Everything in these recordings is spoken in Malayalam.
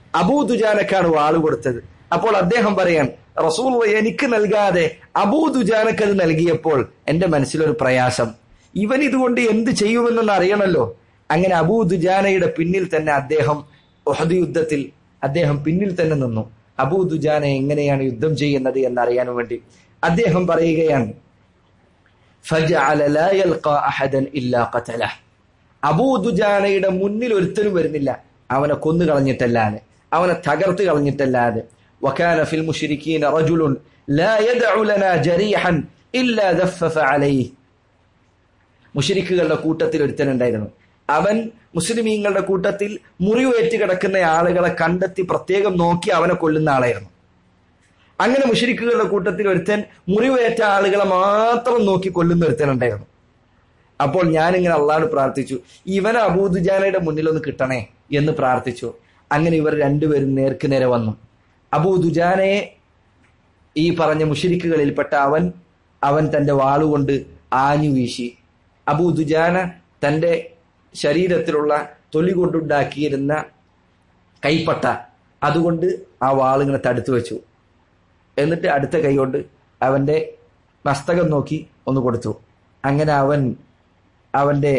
അബൂദുജാനക്കാണ് വാള് കൊടുത്തത് അപ്പോൾ അദ്ദേഹം പറയാൻ റസൂൽ എനിക്ക് നൽകാതെ അബൂദുജാനക്ക് അത് നൽകിയപ്പോൾ എന്റെ മനസ്സിലൊരു പ്രയാസം ഇവൻ ഇതുകൊണ്ട് എന്ത് ചെയ്യുമെന്നൊന്ന് അറിയണമല്ലോ അങ്ങനെ അബൂദുജാനയുടെ പിന്നിൽ തന്നെ അദ്ദേഹം ഒഹദ് യുദ്ധത്തിൽ അദ്ദേഹം പിന്നിൽ തന്നെ നിന്നു അബൂദുജാന എങ്ങനെയാണ് യുദ്ധം ചെയ്യുന്നത് എന്നറിയാൻ വേണ്ടി അദ്ദേഹം പറയുകയാണ് فجعل لا يلقى أحدا إلا قتله അബൂദുജാനയുടെ മുന്നിൽ ഒരുത്തനും വരുന്നില്ല അവനെ കൊന്നു കളഞ്ഞിട്ടല്ലാതെ അവനെ തകർത്ത് കളഞ്ഞിട്ടല്ലാതെ وكان في المشركين رجل لا يدع لنا جريحا إلا ذفف عليه മുഷരിക്കുകളുടെ കൂട്ടത്തിൽ ഒരുത്തനുണ്ടായിരുന്നു അവൻ മുസ്ലിമീങ്ങളുടെ കൂട്ടത്തിൽ മുറിവേറ്റ് കിടക്കുന്ന ആളുകളെ കണ്ടെത്തി പ്രത്യേകം നോക്കി അവനെ കൊല്ലുന്ന ആളായിരുന്നു അങ്ങനെ മുഷരിക്കുകളുടെ കൂട്ടത്തിൽ ഒരുത്തൻ മുറിവേറ്റ ആളുകളെ മാത്രം നോക്കി കൊല്ലുന്ന ഒരുത്തനുണ്ടായിരുന്നു അപ്പോൾ ഞാനിങ്ങനെ അള്ളാഹ് പ്രാർത്ഥിച്ചു ഇവൻ അബൂദുജാനയുടെ മുന്നിൽ ഒന്ന് കിട്ടണേ എന്ന് പ്രാർത്ഥിച്ചു അങ്ങനെ ഇവർ രണ്ടുപേരും നേർക്ക് നേരെ വന്നു അബൂദുജാനയെ ഈ പറഞ്ഞ മുഷരിക്കുകളിൽപ്പെട്ട അവൻ അവൻ തന്റെ വാളുകൊണ്ട് ആഞ്ഞു വീശി അബൂദുജാന തന്റെ ശരീരത്തിലുള്ള തൊലി കൊണ്ടുണ്ടാക്കിയിരുന്ന കൈപ്പട്ട അതുകൊണ്ട് ആ വാളിങ്ങനെ തടുത്തു വെച്ചു എന്നിട്ട് അടുത്ത കൈകൊണ്ട് അവന്റെ മസ്തകം നോക്കി ഒന്ന് കൊടുത്തു അങ്ങനെ അവൻ അവന്റെ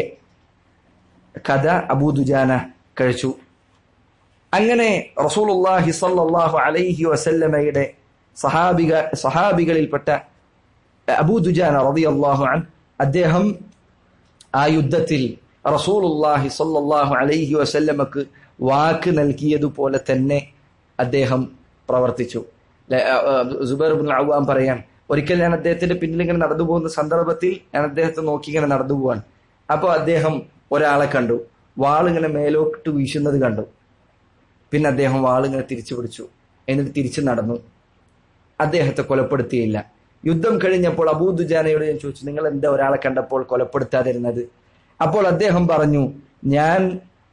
കഥ അബൂദുജാന കഴിച്ചു അങ്ങനെ റസൂലുള്ളാഹി സല്ലല്ലാഹു അലൈഹി വസല്ലമയുടെ സഹാബിക സഹാബികളിൽപ്പെട്ട അബൂദുജാന റളിയല്ലാഹു അൻ അദ്ദേഹം ആ യുദ്ധത്തിൽ റസൂലുള്ളാഹി സല്ലല്ലാഹു അലൈഹി വസല്ലമക്ക് വാക്ക് നൽകിയതുപോലെ തന്നെ അദ്ദേഹം പ്രവർത്തിച്ചു സുബൈർ ബിൻ അവ്വാം പറയാൻ ഒരിക്കൽ ഞാൻ അദ്ദേഹത്തിന്റെ പിന്നിൽ ഇങ്ങനെ നടന്നു പോകുന്ന സന്ദർഭത്തിൽ ഞാൻ അദ്ദേഹത്തെ നോക്കി ഇങ്ങനെ നടന്നു പോവാൻ അപ്പോൾ അദ്ദേഹം ഒരാളെ കണ്ടു വാളിങ്ങനെ മേലോട്ട് വീശുന്നത് കണ്ടു പിന്നെ അദ്ദേഹം വാളിങ്ങനെ തിരിച്ചു പിടിച്ചു എന്നിട്ട് തിരിച്ചു നടന്നു അദ്ദേഹത്തെ കൊലപ്പെടുത്തിയില്ല യുദ്ധം കഴിഞ്ഞപ്പോൾ അബൂദുജാനയോട് ഞാൻ ചോദിച്ചു നിങ്ങൾ എന്താ ഒരാളെ കണ്ടപ്പോൾ കൊലപ്പെടുത്താതിരുന്നത് അപ്പോൾ അദ്ദേഹം പറഞ്ഞു ഞാൻ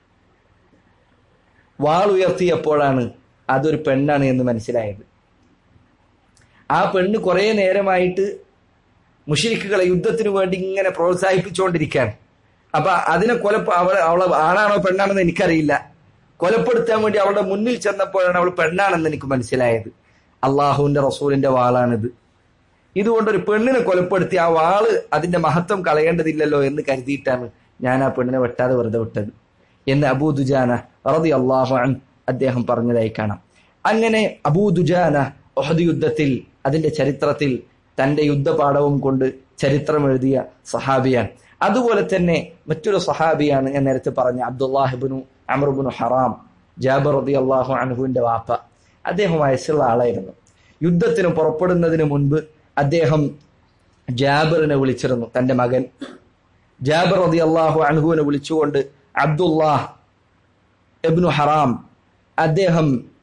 വാൾ ഉയർത്തിയപ്പോഴാണ് അതൊരു പെണ്ണാണ് എന്ന് മനസ്സിലായത് ആ പെണ്ണ് കുറെ നേരമായിട്ട് മുഷിരിക്കുകളെ യുദ്ധത്തിന് വേണ്ടി ഇങ്ങനെ പ്രോത്സാഹിപ്പിച്ചുകൊണ്ടിരിക്കുകയാണ് അപ്പൊ അതിനെ കൊല അവളെ അവളെ ആണാണോ പെണ്ണാണെന്ന് എനിക്കറിയില്ല കൊലപ്പെടുത്താൻ വേണ്ടി അവളുടെ മുന്നിൽ ചെന്നപ്പോഴാണ് അവൾ പെണ്ണാണെന്ന് എനിക്ക് മനസ്സിലായത് അള്ളാഹുവിന്റെ റസൂലിന്റെ വാളാണിത് ഇതുകൊണ്ട് ഒരു പെണ്ണിനെ കൊലപ്പെടുത്തി ആ വാള് അതിന്റെ മഹത്വം കളയേണ്ടതില്ലല്ലോ എന്ന് കരുതിയിട്ടാണ് ഞാൻ ആ പെണ്ണിനെ വെട്ടാതെ വെറുതെ വിട്ടത് എന്ന് അബൂദുജാന റതി അള്ളാഹു അൻ അദ്ദേഹം പറഞ്ഞതായി കാണാം അങ്ങനെ അബൂദുജാന ഒഹദ് യുദ്ധത്തിൽ അതിന്റെ ചരിത്രത്തിൽ തന്റെ യുദ്ധപാഠവും കൊണ്ട് ചരിത്രം എഴുതിയ സഹാബിയാണ് അതുപോലെ തന്നെ മറ്റൊരു സഹാബിയാണ് ഞാൻ നേരത്തെ പറഞ്ഞ അബ്ദുല്ലാഹിബിനു അമർബുനു ഹറാം ജാബർ റതി അള്ളാഹു അൻഹുവിന്റെ വാപ്പ അദ്ദേഹം വയസ്സുള്ള ആളായിരുന്നു യുദ്ധത്തിന് പുറപ്പെടുന്നതിന് മുൻപ് അദ്ദേഹം ജാബറിനെ വിളിച്ചിരുന്നു തന്റെ മകൻ ജാബർ റതി അള്ളാഹു അൻഹുവിനെ വിളിച്ചുകൊണ്ട് അബ്ദുല്ലാഹ് എബ്നു ഹറാം അദ്ദേഹം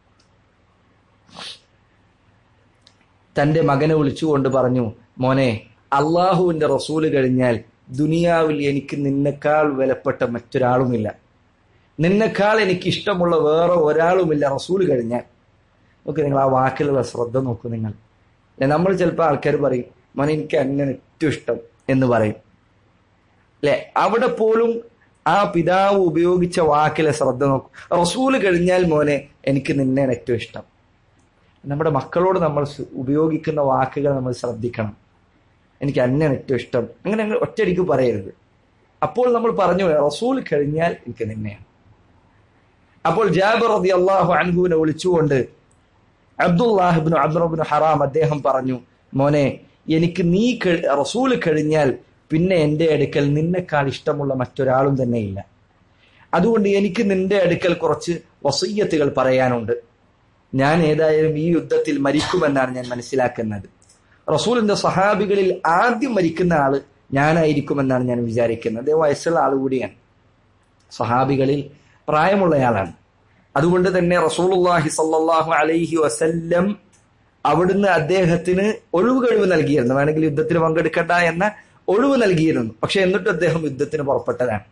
തന്റെ മകനെ വിളിച്ചുകൊണ്ട് പറഞ്ഞു മോനെ അള്ളാഹുവിന്റെ റസൂല് കഴിഞ്ഞാൽ ദുനിയാവിൽ എനിക്ക് നിന്നെക്കാൾ വിലപ്പെട്ട മറ്റൊരാളുമില്ല നിന്നെക്കാൾ എനിക്ക് ഇഷ്ടമുള്ള വേറെ ഒരാളുമില്ല റസൂല് കഴിഞ്ഞാൽ നോക്ക് നിങ്ങൾ ആ വാക്കിലുള്ള ശ്രദ്ധ നോക്കൂ നിങ്ങൾ നമ്മൾ ചിലപ്പോൾ ആൾക്കാർ പറയും മോനെ എനിക്ക് അങ്ങനെ ഏറ്റവും ഇഷ്ടം എന്ന് പറയും അല്ലെ അവിടെ പോലും ആ പിതാവ് ഉപയോഗിച്ച വാക്കിലെ ശ്രദ്ധ നോക്കും റസൂല് കഴിഞ്ഞാൽ മോനെ എനിക്ക് നിന്നെയാണ് ഏറ്റവും ഇഷ്ടം നമ്മുടെ മക്കളോട് നമ്മൾ ഉപയോഗിക്കുന്ന വാക്കുകൾ നമ്മൾ ശ്രദ്ധിക്കണം എനിക്ക് അന്നെയാണ് ഏറ്റവും ഇഷ്ടം അങ്ങനെ ഞങ്ങൾ ഒറ്റയടിക്ക് പറയരുത് അപ്പോൾ നമ്മൾ പറഞ്ഞു റസൂൽ കഴിഞ്ഞാൽ എനിക്ക് നിന്നെയാണ് അപ്പോൾ ജാബർ റതി അള്ളാഹു അൻഹുവിനെ വിളിച്ചുകൊണ്ട് അബ്ദുല്ലാഹിബിന് അബ്ദുറബിന് ഹറാം അദ്ദേഹം പറഞ്ഞു മോനെ എനിക്ക് നീ റസൂല് കഴിഞ്ഞാൽ പിന്നെ എൻ്റെ അടുക്കൽ നിന്നെക്കാൾ ഇഷ്ടമുള്ള മറ്റൊരാളും തന്നെ ഇല്ല അതുകൊണ്ട് എനിക്ക് നിന്റെ അടുക്കൽ കുറച്ച് വസയ്യത്തുകൾ പറയാനുണ്ട് ഞാൻ ഏതായാലും ഈ യുദ്ധത്തിൽ മരിക്കുമെന്നാണ് ഞാൻ മനസ്സിലാക്കുന്നത് റസൂലിന്റെ സഹാബികളിൽ ആദ്യം മരിക്കുന്ന ആള് ഞാനായിരിക്കുമെന്നാണ് ഞാൻ വിചാരിക്കുന്നത് അദ്ദേഹം വയസ്സുള്ള ആൾ കൂടിയാണ് സഹാബികളിൽ പ്രായമുള്ളയാളാണ് അതുകൊണ്ട് തന്നെ റസൂലുള്ളാഹി സല്ലല്ലാഹു അലൈഹി വസല്ലം അവിടുന്ന് അദ്ദേഹത്തിന് ഒഴിവ് കഴിവ് നൽകിയിരുന്നു വേണമെങ്കിൽ യുദ്ധത്തിന് പങ്കെടുക്കണ്ട എന്ന ഒഴിവ് നൽകിയിരുന്നു പക്ഷെ എന്നിട്ടും അദ്ദേഹം യുദ്ധത്തിന് പുറപ്പെട്ടതാണ്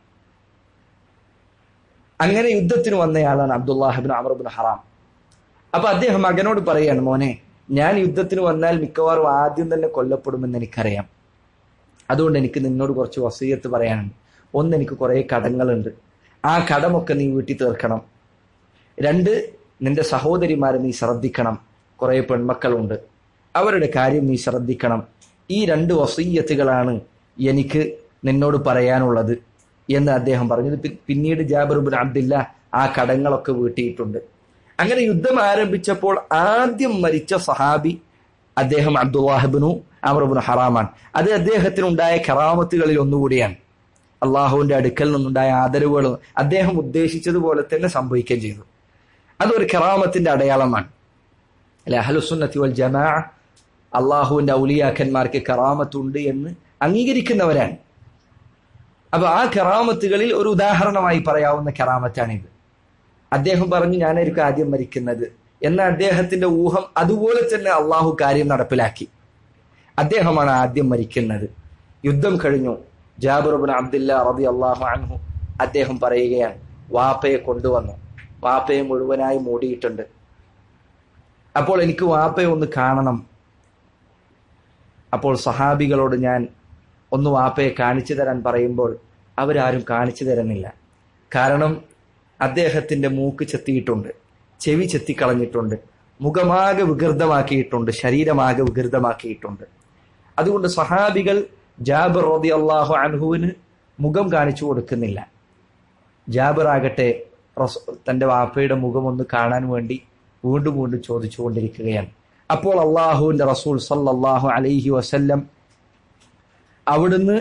അങ്ങനെ യുദ്ധത്തിന് വന്നയാളാണ് അബ്ദുല്ലാഹിബിൻ അമർബിൻ ഹറാം അപ്പൊ അദ്ദേഹം മകനോട് പറയാണ് മോനെ ഞാൻ യുദ്ധത്തിന് വന്നാൽ മിക്കവാറും ആദ്യം തന്നെ കൊല്ലപ്പെടുമെന്ന് എനിക്കറിയാം അതുകൊണ്ട് എനിക്ക് നിന്നോട് കുറച്ച് വസീയത്ത് പറയാനുണ്ട് ഒന്ന് എനിക്ക് കുറെ കടങ്ങളുണ്ട് ആ കടമൊക്കെ നീ വീട്ടിൽ തീർക്കണം രണ്ട് നിന്റെ സഹോദരിമാരെ നീ ശ്രദ്ധിക്കണം കുറെ പെൺമക്കളുണ്ട് അവരുടെ കാര്യം നീ ശ്രദ്ധിക്കണം ഈ രണ്ട് വസീയത്തുകളാണ് എനിക്ക് നിന്നോട് പറയാനുള്ളത് എന്ന് അദ്ദേഹം പറഞ്ഞത് പി- പിന്നീട് ജാബിറുബിൻ അബ്ദില്ല ആ കടങ്ങളൊക്കെ വീട്ടിയിട്ടുണ്ട് അങ്ങനെ യുദ്ധം ആരംഭിച്ചപ്പോൾ ആദ്യം മരിച്ച സഹാബി അദ്ദേഹം അബ്ദുല്ലാഹിബിനു അമറുബിന് ഹറാമാണ് അത് അദ്ദേഹത്തിനുണ്ടായ കറാമത്തുകളിൽ ഒന്നുകൂടിയാണ് അള്ളാഹുവിന്റെ അടുക്കൽ നിന്നുണ്ടായ ആദരവുകൾ അദ്ദേഹം ഉദ്ദേശിച്ചതുപോലെ തന്നെ സംഭവിക്കുകയും ചെയ്തു അതൊരു കറാമത്തിന്റെ അടയാളമാണ് അല്ലെ അഹലുസുന്നത്തി വൽ ജമാ അള്ളാഹുവിന്റെ ഔലിയാക്കന്മാർക്ക് കറാമത്തുണ്ട് എന്ന് അംഗീകരിക്കുന്നവരാണ് അപ്പൊ ആ കറാമത്തുകളിൽ ഒരു ഉദാഹരണമായി പറയാവുന്ന കറാമത്താണിത് അദ്ദേഹം പറഞ്ഞു ഞാനായിരിക്കും ആദ്യം മരിക്കുന്നത് എന്ന അദ്ദേഹത്തിന്റെ ഊഹം അതുപോലെ തന്നെ അള്ളാഹു കാര്യം നടപ്പിലാക്കി അദ്ദേഹമാണ് ആദ്യം മരിക്കുന്നത് യുദ്ധം കഴിഞ്ഞു ജാബിറുബിൻ അബ്ദില്ല റബി അള്ളാഹു അൻഹു അദ്ദേഹം പറയുകയാണ് വാപ്പയെ കൊണ്ടുവന്നു വാപ്പയെ മുഴുവനായി മൂടിയിട്ടുണ്ട് അപ്പോൾ എനിക്ക് വാപ്പയെ ഒന്ന് കാണണം അപ്പോൾ സഹാബികളോട് ഞാൻ ഒന്ന് വാപ്പയെ കാണിച്ചു തരാൻ പറയുമ്പോൾ അവരാരും കാണിച്ചു തരുന്നില്ല കാരണം അദ്ദേഹത്തിന്റെ മൂക്ക് ചെത്തിയിട്ടുണ്ട് ചെവി ചെത്തിക്കളഞ്ഞിട്ടുണ്ട് മുഖമാകെ വികൃതമാക്കിയിട്ടുണ്ട് ശരീരമാകെ വികൃതമാക്കിയിട്ടുണ്ട് അതുകൊണ്ട് സഹാബികൾ ജാബിർ റതി അള്ളാഹു അൻഹുവിന് മുഖം കാണിച്ചു കൊടുക്കുന്നില്ല ജാബിർ ആകട്ടെ റസൂ- തന്റെ വാപ്പയുടെ മുഖം ഒന്ന് കാണാൻ വേണ്ടി വീണ്ടും വീണ്ടും ചോദിച്ചുകൊണ്ടിരിക്കുകയാണ് അപ്പോൾ അള്ളാഹുവിന്റെ റസൂൽ സല്ലല്ലാഹു അലൈഹി വസല്ലം അവിടുന്ന്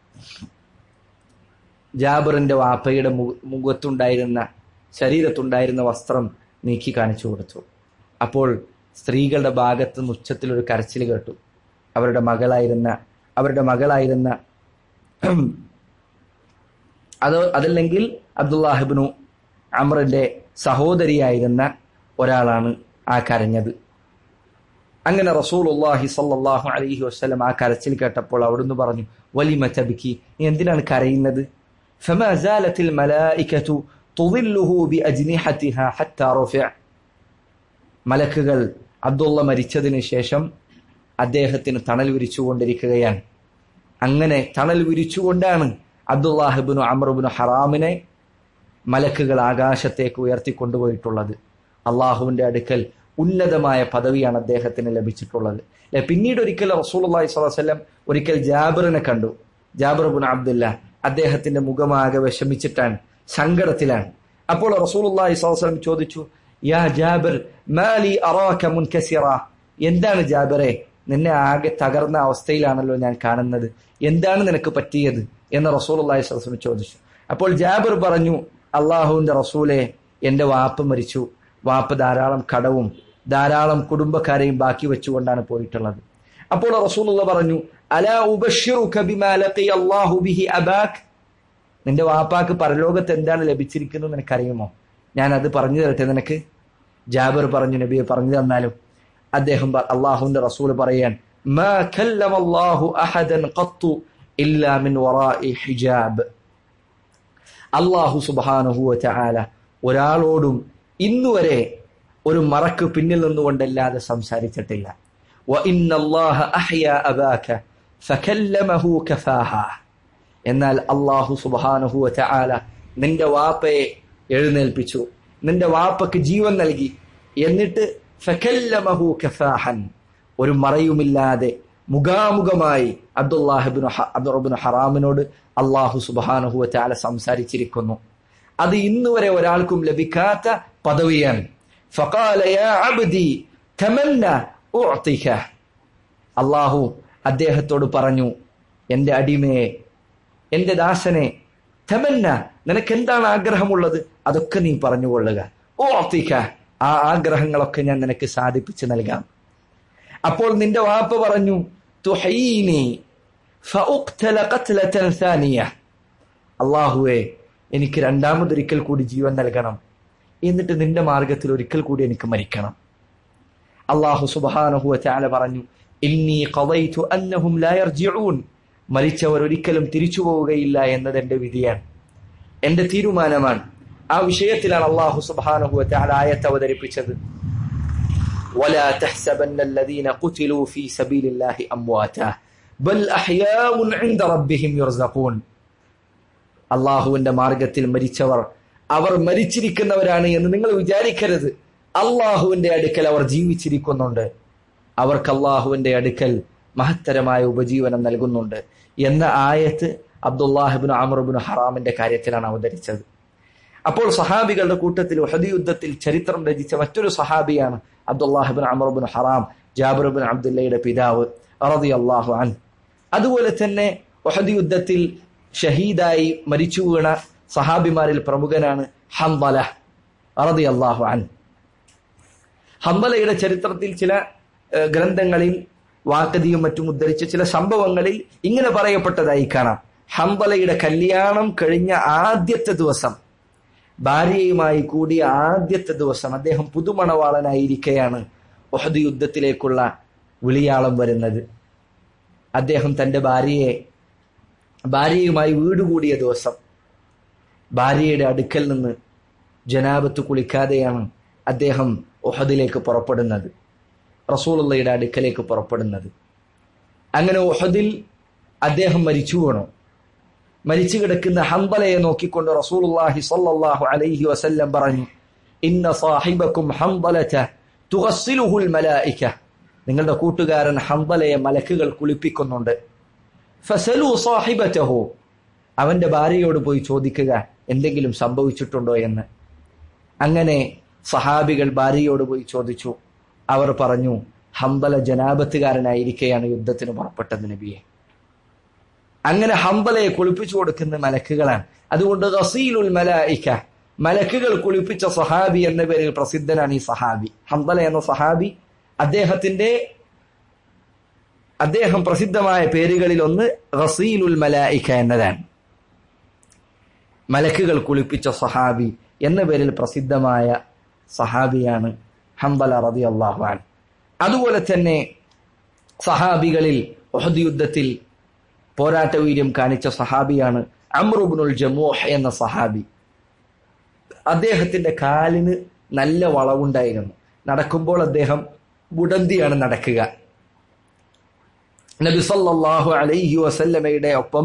ജാബിറിന്റെ വാപ്പയുടെ മു- മുഖത്തുണ്ടായിരുന്ന ശരീരത്തുണ്ടായിരുന്ന വസ്ത്രം നീക്കി കാണിച്ചു കൊടുത്തു അപ്പോൾ സ്ത്രീകളുടെ ഭാഗത്ത് നിന്ന് ഉച്ചത്തിൽ ഒരു കരച്ചിൽ കേട്ടു അവരുടെ മകളായിരുന്ന അവരുടെ മകളായിരുന്ന അത് അതല്ലെങ്കിൽ അബ്ദുല്ലാഹിബിനു അമറിന്റെ സഹോദരിയായിരുന്ന ഒരാളാണ് ആ കരഞ്ഞത് അങ്ങനെ റസൂലുള്ളാഹി സല്ലല്ലാഹു അലൈഹി വസല്ലം ആ കരച്ചിൽ കേട്ടപ്പോൾ അവിടുന്ന് പറഞ്ഞു വലിമ തബിക്കി നീ എന്തിനാണ് കരയുന്നത് فما زالت الملائكة تظله بأجنحتها حتى رفع മലക്കുകൾ അബ്ദുള്ള മരിച്ചതിന് ശേഷം അദ്ദേഹത്തിന് തണൽ വിരിച്ചുകൊണ്ടിരിക്കുകയാണ് അങ്ങനെ തണൽ വിരിച്ചുകൊണ്ടാണ് അബ്ദുല്ലാഹിബിനു അമറുബിനു ഹറാമിനെ മലക്കുകൾ ആകാശത്തേക്ക് ഉയർത്തിക്കൊണ്ടുപോയിട്ടുള്ളത് അള്ളാഹുവിന്റെ അടുക്കൽ ഉന്നതമായ പദവിയാണ് അദ്ദേഹത്തിന് ലഭിച്ചിട്ടുള്ളത് അല്ലെ പിന്നീട് ഒരിക്കൽ റസൂലി സ്വലം ഒരിക്കൽ ജാബിറിനെ കണ്ടു ജാബിർബുൻ അബ്ദുല്ല അദ്ദേഹത്തിന്റെ മുഖമാകെ വിഷമിച്ചിട്ടാണ് സങ്കടത്തിലാണ് അപ്പോൾ റസൂലി സ്വലം ചോദിച്ചു യാ ജാബിർ മാലി അറാക മുൻകസിറ എന്താണ് ജാബിറെ നിന്നെ ആകെ തകർന്ന അവസ്ഥയിലാണല്ലോ ഞാൻ കാണുന്നത് എന്താണ് നിനക്ക് പറ്റിയത് എന്ന് റസൂൽ അള്ളാഹി സ്വലം ചോദിച്ചു അപ്പോൾ ജാബിർ പറഞ്ഞു അള്ളാഹുവിന്റെ റസൂലെ എന്റെ വാപ്പ മരിച്ചു വാപ്പ ധാരാളം കടവും ധാരാളം കുടുംബക്കാരെയും ബാക്കി വെച്ചുകൊണ്ടാണ് പോയിട്ടുള്ളത് അപ്പോൾ റസൂലുള്ള പറഞ്ഞു അലാ ഉബശ്ശിറുക ബിമാ ലഖിയ അല്ലാഹു ബിഹി അബാക് നിന്റെ വാപ്പാക്ക് പരലോകത്ത് എന്താണ് ലഭിച്ചിരിക്കുന്നത് നിനക്കറിയുമോ ഞാൻ അത് പറഞ്ഞു തരട്ടെ നിനക്ക് ജാബിർ പറഞ്ഞു നബിയെ പറഞ്ഞു തന്നാലും അദ്ദേഹം പ- അള്ളാഹുവിന്റെ റസൂൽ പറയാൻ മാ കല്ലമ അല്ലാഹു അഹദൻ ഖത്തു ഇല്ലാ മിൻ വറാഇ ഹിജാബ് അള്ളാഹു സുബാനുഹു ചാല ഒരാളോടും ഇന്നുവരെ ഒരു മറക്ക് പിന്നിൽ നിന്നുകൊണ്ടല്ലാതെ സംസാരിച്ചിട്ടില്ല وَإِنَّ اللَّهَ أَحْيَا أَبَاكَ فَكَلَّمَهُ كَفَاهَا എന്നാൽ അള്ളാഹു സുബാനുഹു ചാല നിന്റെ വാപ്പയെ എഴുന്നേൽപ്പിച്ചു നിന്റെ വാപ്പക്ക് ജീവൻ നൽകി എന്നിട്ട് ഫകല്ലമഹു കഫാഹൻ ഒരു മറയുമില്ലാതെ മുഖാമുഖമായി അബ്ദുല്ലാഹിബിന് അബ്ദുറബിന് ഹറാമിനോട് അള്ളാഹു സുബാനുഹു ചാല സംസാരിച്ചിരിക്കുന്നു അത് ഇന്നുവരെ ഒരാൾക്കും ലഭിക്കാത്ത പദവിയാണ് ഫഖാല യാ അബ്ദി തമന്ന ഉഅ്തിക അള്ളാഹു അദ്ദേഹത്തോട് പറഞ്ഞു എന്റെ അടിമയെ എന്റെ ദാസനെ തമന്ന നിനക്ക് എന്താണ് ആഗ്രഹമുള്ളത് അതൊക്കെ നീ പറഞ്ഞുകൊള്ളുക ഓർത്തിക്ക ആ ആഗ്രഹങ്ങളൊക്കെ ഞാൻ നിനക്ക് സാധിപ്പിച്ചു നൽകാം അപ്പോൾ നിന്റെ വാപ്പ പറഞ്ഞു തുഹീനി ഫഉഖ്തല ഖത്ലതൻ സാനിയ അള്ളാഹുവേ എനിക്ക് രണ്ടാമതൊരിക്കൽ കൂടി ജീവൻ നൽകണം എന്നിട്ട് നിന്റെ മാർഗത്തിൽ ഒരിക്കൽ കൂടി എനിക്ക് മരിക്കണം അള്ളാഹു സുബാനഹു ചാല പറഞ്ഞു ഇന്നി ഖദൈതു അന്നഹും ലാ യർജിഊൻ മരിച്ചവർ ഒരിക്കലും തിരിച്ചു പോവുകയില്ല എന്നത് എന്റെ വിധിയാണ് എന്റെ തീരുമാനമാണ് ആ വിഷയത്തിലാണ് അള്ളാഹു സുബാനഹു ചാല ആയത്ത് അവതരിപ്പിച്ചത് ولا تحسبن الذين قتلوا في سبيل الله أمواتا بل أحياء عند ربهم يرزقون അള്ളാഹുവിന്റെ മാർഗത്തിൽ മരിച്ചവർ അവർ മരിച്ചിരിക്കുന്നവരാണ് എന്ന് നിങ്ങൾ വിചാരിക്കരുത് അള്ളാഹുവിന്റെ അടുക്കൽ അവർ ജീവിച്ചിരിക്കുന്നുണ്ട് അവർക്ക് അള്ളാഹുവിന്റെ അടുക്കൽ മഹത്തരമായ ഉപജീവനം നൽകുന്നുണ്ട് എന്ന ആയത്ത് അബ്ദുല്ലാഹിബിൻ അമറുബിൻ ഹറാമിന്റെ കാര്യത്തിലാണ് അവതരിച്ചത് അപ്പോൾ സഹാബികളുടെ കൂട്ടത്തിൽ ഉഹദ് യുദ്ധത്തിൽ ചരിത്രം രചിച്ച മറ്റൊരു സഹാബിയാണ് അബ്ദുല്ലാഹിബിൻ അമറുബിൻ ഹറാം ജാബിറുബിൻ അബ്ദുല്ലയുടെ പിതാവ് റതി അള്ളാഹു അൻ അതുപോലെ തന്നെ ഉഹദ് യുദ്ധത്തിൽ ഷഹീദായി മരിച്ചു വീണ സഹാബിമാരിൽ പ്രമുഖനാണ് ഹംബല റതി അള്ളാഹു അൻ ഹംബലയുടെ ചരിത്രത്തിൽ ചില ഏഹ്, ഗ്രന്ഥങ്ങളിൽ വാക്കതിയും മറ്റും ഉദ്ധരിച്ച ചില സംഭവങ്ങളിൽ ഇങ്ങനെ പറയപ്പെട്ടതായി കാണാം ഹംബലയുടെ കല്യാണം കഴിഞ്ഞ ആദ്യത്തെ ദിവസം ഭാര്യയുമായി കൂടിയ ആദ്യത്തെ ദിവസം അദ്ദേഹം പുതുമണവാളനായിരിക്കെയാണ് ഒഹദ് യുദ്ധത്തിലേക്കുള്ള വിളിയാളം വരുന്നത് അദ്ദേഹം തന്റെ ഭാര്യയെ ഭാര്യയുമായി വീട് കൂടിയ ദിവസം ഭാര്യയുടെ അടുക്കൽ നിന്ന് ജനാബത്ത് കുളിക്കാതെയാണ് അദ്ദേഹം ഒഹദിലേക്ക് പുറപ്പെടുന്നത് റസൂലുള്ളയുടെ അടുക്കലേക്ക് പുറപ്പെടുന്നത് അങ്ങനെ ഒഹദിൽ അദ്ദേഹം മരിച്ചു വീണു മരിച്ചു കിടക്കുന്ന ഹംബലയെ നോക്കിക്കൊണ്ട് റസൂലുള്ളാഹി സ്വല്ലല്ലാഹു അലൈഹി വസല്ലം പറഞ്ഞു ഇന്ന സാഹിബക്കും ഹംബലത തുഗസ്സിലുഹുൽ മലായിക നിങ്ങളുടെ കൂട്ടുകാരൻ ഹംബലയെ മലക്കുകൾ കുളിപ്പിക്കുന്നുണ്ട് ഫസലു സാഹിബറ്റഹു അവന്റെ ഭാര്യയോട് പോയി ചോദിക്കുക എന്തെങ്കിലും സംഭവിച്ചിട്ടുണ്ടോ എന്ന് അങ്ങനെ സഹാബികൾ ഭാര്യയോട് പോയി ചോദിച്ചു അവർ പറഞ്ഞു ഹംബല ജനാപത്തുകാരനായിരിക്കെയാണ് യുദ്ധത്തിന് പുറപ്പെട്ടത് നബിയെ അങ്ങനെ ഹംബലയെ കുളിപ്പിച്ചു കൊടുക്കുന്ന മലക്കുകളാണ് അതുകൊണ്ട് റസീലുൽ മലായിക്ക മലക്കുകൾ കുളിപ്പിച്ച സഹാബി എന്ന പേരിൽ പ്രസിദ്ധനാണ് ഈ സഹാബി ഹംബല എന്ന സഹാബി അദ്ദേഹത്തിന്റെ അദ്ദേഹം പ്രസിദ്ധമായ പേരുകളിൽ ഒന്ന് റസീലുൽ മലായിക്ക എന്നതാണ് മലക്കുകൾ കുളിപ്പിച്ച സഹാബി എന്ന പേരിൽ പ്രസിദ്ധമായ സഹാബിയാണ് ഹംബല റതി അള്ളാഹുവാൻ അതുപോലെ തന്നെ സഹാബികളിൽ ഒഹദ് യുദ്ധത്തിൽ പോരാട്ട വീര്യം കാണിച്ച സഹാബിയാണ് അമ്രുബിനുൽ ജമൂഹ് എന്ന സഹാബി അദ്ദേഹത്തിന്റെ കാലിന് നല്ല വളവുണ്ടായിരുന്നു നടക്കുമ്പോൾ അദ്ദേഹം മുടന്തിയാണ് നടക്കുക നബി സല്ലല്ലാഹു അലൈഹി വസല്ലമയുടെ ഒപ്പം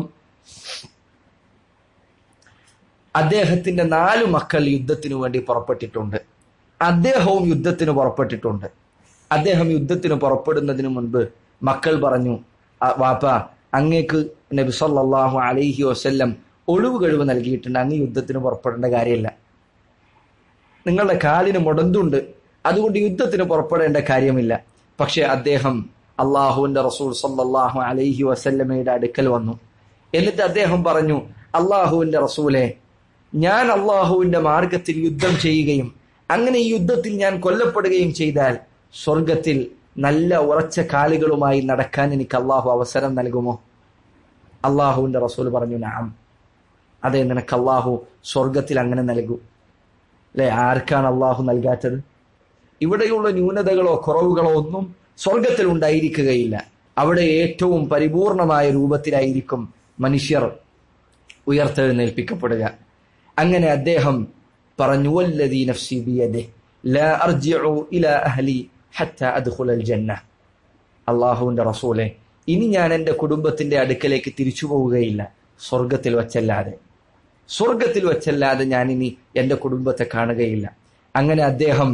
അദ്ദേഹത്തിന്റെ നാലു മക്കൾ യുദ്ധത്തിനു വേണ്ടി പുറപ്പെട്ടിട്ടുണ്ട് അദ്ദേഹവും യുദ്ധത്തിന് പുറപ്പെട്ടിട്ടുണ്ട് അദ്ദേഹം യുദ്ധത്തിന് പുറപ്പെടുന്നതിന് മുൻപ് മക്കൾ പറഞ്ഞു "ആ, വാപ്പ അങ്ങേക്ക് നബി സല്ലല്ലാഹു അലൈഹി വസല്ലം ഒഴിവ് കഴിവ് നൽകിയിട്ടുണ്ട് അങ്ങ് യുദ്ധത്തിന് പുറപ്പെടേണ്ട കാര്യമില്ല നിങ്ങളുടെ കാലിന് മുടന്തുണ്ട് അതുകൊണ്ട് യുദ്ധത്തിന് പുറപ്പെടേണ്ട കാര്യമില്ല പക്ഷെ അദ്ദേഹം അള്ളാഹുവിന്റെ റസൂൽ സല്ലല്ലാഹു അലൈഹി വസല്ലമയുടെ അടുക്കൽ വന്നു എന്നിട്ട് അദ്ദേഹം പറഞ്ഞു അള്ളാഹുവിന്റെ റസൂലെ ഞാൻ അള്ളാഹുവിന്റെ മാർഗത്തിൽ യുദ്ധം ചെയ്യുകയും അങ്ങനെ ഈ യുദ്ധത്തിൽ ഞാൻ കൊല്ലപ്പെടുകയും ചെയ്താൽ സ്വർഗത്തിൽ നല്ല ഉറച്ച കാലുകളുമായി നടക്കാൻ എനിക്ക് അള്ളാഹു അവസരം നൽകുമോ അള്ളാഹുവിന്റെ റസൂൽ പറഞ്ഞു നാം അതെ നിനക്ക് അള്ളാഹു സ്വർഗത്തിൽ അങ്ങനെ നൽകൂ അല്ലെ ആർക്കാണ് അള്ളാഹു നൽകാത്തത് ഇവിടെയുള്ള ന്യൂനതകളോ കുറവുകളോ ഒന്നും സ്വർഗത്തിൽ ഉണ്ടായിരിക്കുകയില്ല അവിടെ ഏറ്റവും പരിപൂർണമായ രൂപത്തിലായിരിക്കും മനുഷ്യർ ഉയർത്തെഴുന്നേൽപ്പിക്കപ്പെടുക അങ്ങനെ അദ്ദേഹം പറഞ്ഞു "വല്ലദീ നഫ്സി ബിയദിഹ് ലാ അർജിഉ ഇലാ അഹ്ലി ഹത്താ അദ്ഖുലൽ ജന്ന അള്ളാഹുവിന്റെ റസൂലെ ഇനി ഞാൻ എൻ്റെ കുടുംബത്തിന്റെ അടുക്കലേക്ക് തിരിച്ചു പോവുകയില്ല സ്വർഗത്തിൽ വച്ചല്ലാതെ സ്വർഗത്തിൽ വച്ചല്ലാതെ ഞാൻ ഇനി എൻ്റെ കുടുംബത്തെ കാണുകയില്ല അങ്ങനെ അദ്ദേഹം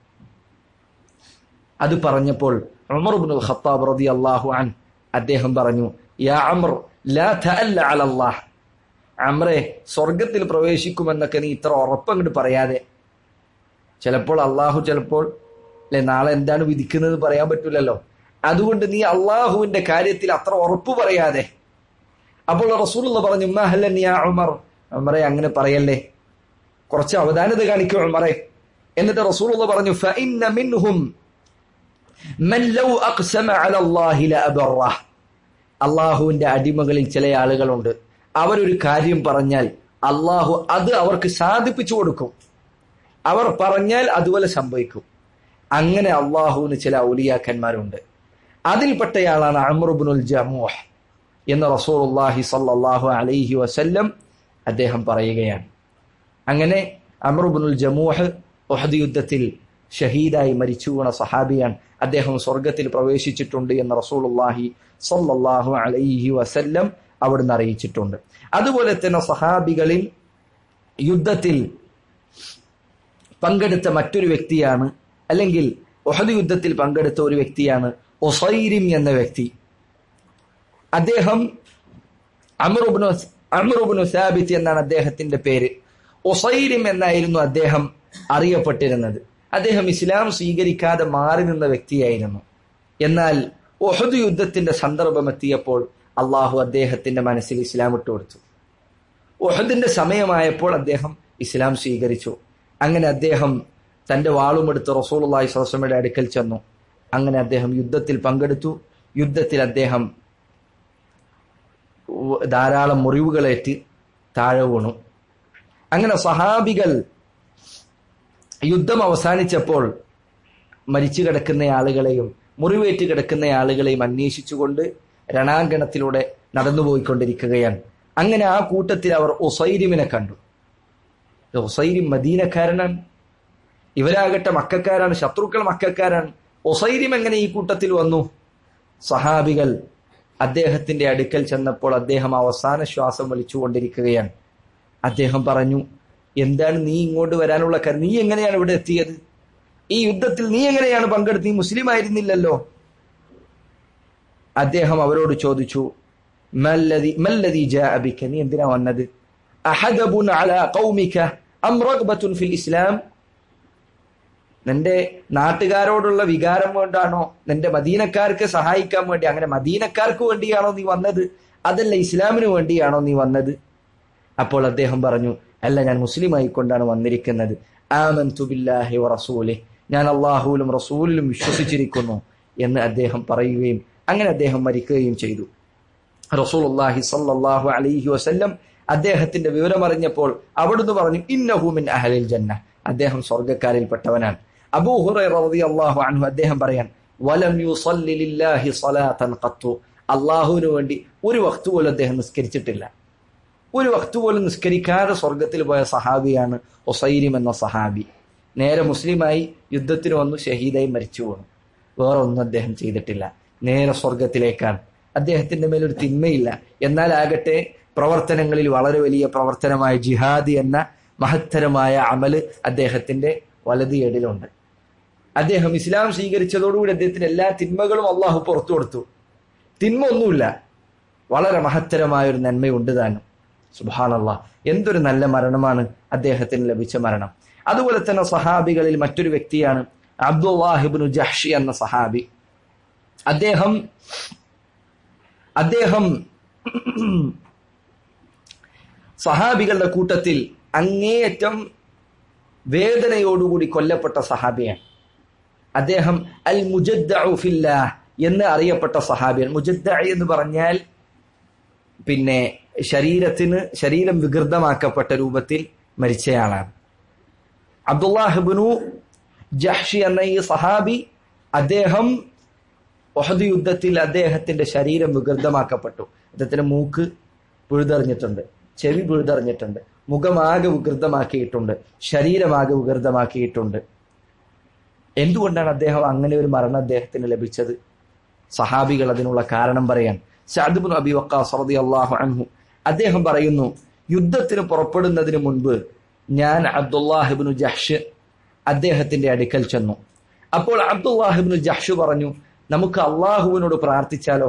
അത് പറഞ്ഞപ്പോൾ ഉമർ ഇബ്നുൽ ഖത്താബ് റളിയല്ലാഹു അൻ അദ്ദേഹം പറഞ്ഞു യാ അമർ ലാ തഅല്ല അലല്ലാഹ് അമ്രെ സ്വർഗത്തിൽ പ്രവേശിക്കുമെന്നൊക്കെ നീ ഇത്ര ഉറപ്പങ്ങോട്ട് പറയാതെ ചിലപ്പോൾ അള്ളാഹു ചിലപ്പോൾ അല്ലെ നാളെ എന്താണ് വിധിക്കുന്നത് പറയാൻ പറ്റില്ലല്ലോ അതുകൊണ്ട് നീ അള്ളാഹുവിന്റെ കാര്യത്തിൽ അത്ര ഉറപ്പ് പറയാതെ അപ്പോൾ റസൂലുള്ള പറഞ്ഞു "മഹലൻ യാ ഉമർ ഉമറെ അങ്ങനെ പറയല്ലേ കുറച്ച് അവധാനത കാണിക്കും ഉമറെ എന്നിട്ട് റസൂലുള്ള പറഞ്ഞു "ഫഇന്ന മിൻഹും മൻ ലൗ അഖ്സമ അല അല്ലാഹി ലഅബറഹ്." അള്ളാഹുവിന്റെ അടിമകളിൽ ചില ആളുകളുണ്ട് അവരൊരു കാര്യം പറഞ്ഞാൽ അള്ളാഹു അത് അവർക്ക് സാധിപ്പിച്ചു കൊടുക്കും അവർ പറഞ്ഞാൽ അതുപോലെ സംഭവിക്കും അങ്ങനെ അള്ളാഹുവിന് ചില ഔലിയാക്കന്മാരുണ്ട് അതിൽപ്പെട്ടയാളാണ് അമറുബിനുൽ ജമൂഹ് എന്ന് റസൂലുള്ളാഹി സല്ലല്ലാഹു അലൈഹി വസല്ലം അദ്ദേഹം പറയുകയാണ് അങ്ങനെ അമറുബിനുൽ ജമൂഹ് ഒഹദ് യുദ്ധത്തിൽ ഷഹീദായി മരിച്ചു വീണ സഹാബിയാണ് അദ്ദേഹം സ്വർഗത്തിൽ പ്രവേശിച്ചിട്ടുണ്ട് എന്ന് റസൂലുള്ളാഹി സല്ലല്ലാഹു അലൈഹി വസല്ലം അവിടുന്ന് അറിയിച്ചിട്ടുണ്ട് അതുപോലെ തന്നെ സഹാബികളിൽ യുദ്ധത്തിൽ പങ്കെടുത്ത മറ്റൊരു വ്യക്തിയാണ് അല്ലെങ്കിൽ ഒഹദ് യുദ്ധത്തിൽ പങ്കെടുത്ത ഒരു വ്യക്തിയാണ് ഒസൈരിം എന്ന വ്യക്തി അദ്ദേഹം അമറുബിനു അമറുബിനു സാബിത്ത് എന്നാണ് അദ്ദേഹത്തിന്റെ പേര് ഒസൈരിം എന്നായിരുന്നു അദ്ദേഹം അറിയപ്പെട്ടിരുന്നത് അദ്ദേഹം ഇസ്ലാം സ്വീകരിക്കാതെ മാറി നിന്ന വ്യക്തിയായിരുന്നു എന്നാൽ ഒഹദ് യുദ്ധത്തിന്റെ സന്ദർഭം എത്തിയപ്പോൾ അള്ളാഹു അദ്ദേഹത്തിന്റെ മനസ്സിൽ ഇസ്ലാം ഇട്ടുകൊടുത്തു ഒഹദിന്റെ സമയമായപ്പോൾ അദ്ദേഹം ഇസ്ലാം സ്വീകരിച്ചു അങ്ങനെ അദ്ദേഹം തന്റെ വാളുമെടുത്ത് റസൂലുള്ളാഹി സ്വലമയുടെ അടുക്കൽ ചെന്നു അങ്ങനെ അദ്ദേഹം യുദ്ധത്തിൽ പങ്കെടുത്തു യുദ്ധത്തിൽ അദ്ദേഹം ധാരാളം മുറിവുകളേറ്റ് താഴെ വീണു അങ്ങനെ സഹാബികൾ യുദ്ധം അവസാനിച്ചപ്പോൾ മരിച്ചു കിടക്കുന്ന ആളുകളെയും മുറിവേറ്റ് കിടക്കുന്ന ആളുകളെയും അന്വേഷിച്ചുകൊണ്ട് രണാങ്കണത്തിലൂടെ നടന്നുപോയിക്കൊണ്ടിരിക്കുകയാണ് അങ്ങനെ ആ കൂട്ടത്തിൽ അവർ ഒസൈരിമിനെ കണ്ടു ഒസൈരിം മദീനക്കാരനാണ് ഇവരാകട്ടെ മക്കാരാണ് ശത്രുക്കൾ മക്കാരാണ് ഒസൈരിം എങ്ങനെ ഈ കൂട്ടത്തിൽ വന്നു സഹാബികൾ അദ്ദേഹത്തിന്റെ അടുക്കൽ ചെന്നപ്പോൾ അദ്ദേഹം അവസാന ശ്വാസം വലിച്ചുകൊണ്ടിരിക്കുകയാണ് അദ്ദേഹം പറഞ്ഞു എന്താണ് നീ ഇങ്ങോട്ട് വരാനുള്ള കാര്യം നീ എങ്ങനെയാണ് ഇവിടെ എത്തിയത് ഈ യുദ്ധത്തിൽ നീ എങ്ങനെയാണ് പങ്കെടുത്ത് നീ മുസ്ലിം ആയിരുന്നില്ലല്ലോ അദ്ദേഹം അവരോട് ചോദിച്ചു മല്ലദി മല്ലദി ജാഅ ബിക നീ എന്തിനാ വന്നത് അഹദബുൻ അലാ ഖൗമിക അം റഗ്ബത്തുൻ ഫിൽ ഇസ്ലാം നിന്റെ നാട്ടുകാരോടുള്ള വികാരം കൊണ്ടാണോ നിന്റെ മദീനക്കാർക്ക് സഹായിക്കാൻ വേണ്ടി അങ്ങനെ മദീനക്കാർക്ക് വേണ്ടിയാണോ നീ വന്നത് അതല്ല ഇസ്ലാമിന് വേണ്ടിയാണോ നീ വന്നത് അപ്പോൾ അദ്ദേഹം പറഞ്ഞു അല്ല ഞാൻ മുസ്ലിം ആയിക്കൊണ്ടാണ് വന്നിരിക്കുന്നത് ആമൻതു ബില്ലാഹി വ റസൂലി ഞാൻ അള്ളാഹുവിലും റസൂലിലും വിശ്വസിച്ചിരിക്കുന്നു എന്ന് അദ്ദേഹം പറയുകയും അങ്ങനെ അദ്ദേഹം മരിക്കുകയും ചെയ്തു റസൂലുള്ളാഹി സല്ലല്ലാഹു അലൈഹി വസല്ലം അദ്ദേഹത്തിന്റെ വിവരമറിഞ്ഞപ്പോൾ അവിടുന്ന് പറഞ്ഞു ഇന്നഹു മിൻ അഹലിൽ ജന്ന അദ്ദേഹം സ്വർഗ്ഗക്കാരിൽപ്പെട്ടവനാണ് അബൂ ഹുറൈറ റളിയല്ലാഹു അൻഹു അദ്ദേഹം പറയാൻ വലം യുസല്ലി ലില്ലാഹി സ്വലാത്തൻ ഖത്തു അള്ളാഹുവിന് വേണ്ടി ഒരു വക്ത് പോലും അദ്ദേഹം നിസ്കരിച്ചിട്ടില്ല ഒരു വക്ത് പോലും നിസ്കരിക്കാതെ സ്വർഗത്തിൽ പോയ സഹാബിയാണ് ഒസൈരിം എന്ന സഹാബി നേരെ മുസ്ലിമായി യുദ്ധത്തിന് വന്നു ഷഹീദായി മരിച്ചു പോകണം വേറെ ഒന്നും അദ്ദേഹം ചെയ്തിട്ടില്ല നേരെ സ്വർഗത്തിലേക്കാണ് അദ്ദേഹത്തിന്റെ മേലൊരു തിന്മയില്ല എന്നാൽ ആകട്ടെ പ്രവർത്തനങ്ങളിൽ വളരെ വലിയ പ്രവർത്തനമായ ജിഹാദി എന്ന മഹത്തരമായ അമല് അദ്ദേഹത്തിന്റെ വലതിയേടിലുണ്ട് അദ്ദേഹം ഇസ്ലാം സ്വീകരിച്ചതോടുകൂടി അദ്ദേഹത്തിന് എല്ലാ തിന്മകളും അള്ളാഹു പുറത്തു കൊടുത്തു തിന്മ ഒന്നുമില്ല വളരെ മഹത്തരമായ ഒരു നന്മയുണ്ട് താനും സുബാനല്ല എന്തൊരു നല്ല മരണമാണ് അദ്ദേഹത്തിന് ലഭിച്ച മരണം അതുപോലെ തന്നെ സഹാബികളിൽ മറ്റൊരു വ്യക്തിയാണ് അബ്ദുല്ലാഹിബിനു ജഹ്ഷി എന്ന സഹാബി അദ്ദേഹം അദ്ദേഹം സഹാബികളുടെ കൂട്ടത്തിൽ അങ്ങേയറ്റം വേദനയോടുകൂടി കൊല്ലപ്പെട്ട സഹാബിയാണ് അദ്ദേഹം അൽ മുജദ്ദുഫില്ല എന്ന് അറിയപ്പെട്ട സഹാബിയാണ് മുജദ്ദ എന്ന് പറഞ്ഞാൽ പിന്നെ ശരീരത്തിന് ശരീരം വികൃതമാക്കപ്പെട്ട രൂപത്തിൽ മരിച്ചയാളാണ് അബ്ദുല്ലാഹിബിനു ജഹ്ഷി എന്ന ഈ സഹാബി അദ്ദേഹം ഒഹദ് യുദ്ധത്തിൽ അദ്ദേഹത്തിന്റെ ശരീരം വികൃതമാക്കപ്പെട്ടു അദ്ദേഹത്തിന്റെ മൂക്ക് പിഴുതെറിഞ്ഞിട്ടുണ്ട് ചെവി പിഴുതെറിഞ്ഞിട്ടുണ്ട് മുഖമാകെ വികൃതമാക്കിയിട്ടുണ്ട് ശരീരമാകെ വികൃതമാക്കിയിട്ടുണ്ട് എന്തുകൊണ്ടാണ് അദ്ദേഹം അങ്ങനെ ഒരു മരണം അദ്ദേഹത്തിന് ലഭിച്ചത് സഹാബികൾ അതിനുള്ള കാരണം പറയാൻ സാദിബുൻ അബി വക്കാസ് റളിയല്ലാഹു അൻഹു അദ്ദേഹം പറയുന്നു യുദ്ധത്തിന് പുറപ്പെടുന്നതിന് മുൻപ് ഞാൻ അബ്ദുല്ലാഹിബിനു ജഹ്ഷ് അദ്ദേഹത്തിന്റെ അടുക്കൽ ചെന്നു അപ്പോൾ അബ്ദുല്ലാഹിബിനു ജഹ്ഷ് പറഞ്ഞു നമുക്ക് അള്ളാഹുവിനോട് പ്രാർത്ഥിച്ചാലോ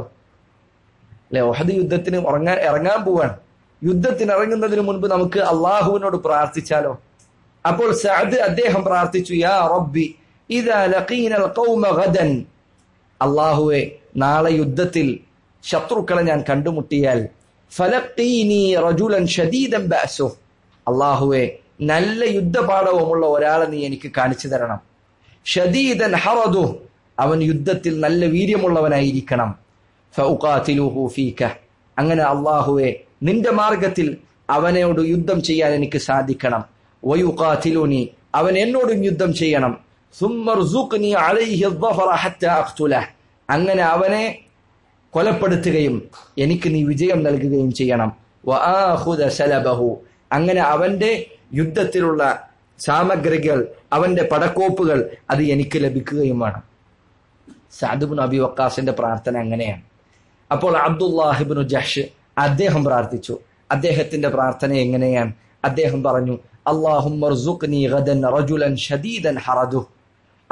അല്ലെ ഒഹദ് യുദ്ധത്തിന് ഉറങ്ങാൻ ഇറങ്ങാൻ പോവാണ് യുദ്ധത്തിന് ഇറങ്ങുന്നതിന് മുൻപ് നമുക്ക് അള്ളാഹുവിനോട് പ്രാർത്ഥിച്ചാലോ അപ്പോൾ സഅദ് അദ്ദേഹം പ്രാർത്ഥിച്ചു യാ റബ്ബി ഇദാ ലഖീനൽ ഖൗമ ഗദൻ അള്ളാഹുവെ നാളെ യുദ്ധത്തിൽ ശത്രുക്കളെ ഞാൻ കണ്ടുമുട്ടിയാൽ ഫലഖീനി റജുലൻ ഷദീദൻ ബഅസു അള്ളാഹുവെ നല്ല യുദ്ധപാഠവുമുള്ള ഒരാളെ നീ എനിക്ക് കാണിച്ചു തരണം ഷദീദൻ ഹറദു അവൻ യുദ്ധത്തിൽ നല്ല വീര്യമുള്ളവനായിരിക്കണം ഫഉഖാതിലുഹു ഫീക അങ്ങനെ അള്ളാഹുവെ നിന്റെ മാർഗത്തിൽ അവനോട് യുദ്ധം ചെയ്യാൻ എനിക്ക് സാധിക്കണം വയുഖാതിലുനി അവൻ എന്നോടും യുദ്ധം ചെയ്യണം സുമ്മർസുഖ്നി അലൈഹി الظفر حتى اقتله അങ്ങനെ അവനെ കൊലപ്പെടുത്തുകയും എനിക്ക് നീ വിജയം നൽകുകയും ചെയ്യണം വആഖുദ സലബഹു അങ്ങനെ അവന്റെ യുദ്ധത്തിലുള്ള സാമഗ്രികൾ അവന്റെ പടക്കോപ്പുകൾ അത് എനിക്ക് ലഭിക്കുകയും വേണം സാദുബിൻ അബി വക്കാസിന്റെ പ്രാർത്ഥന അങ്ങനെയാണ് അപ്പോൾ അബ്ദുല്ലാഹിബിനു ജഹ്ഷ് അദ്ദേഹം പ്രാർത്ഥിച്ചു അദ്ദേഹത്തിന്റെ പ്രാർത്ഥന എങ്ങനെയാണ് അദ്ദേഹം പറഞ്ഞു അള്ളാഹും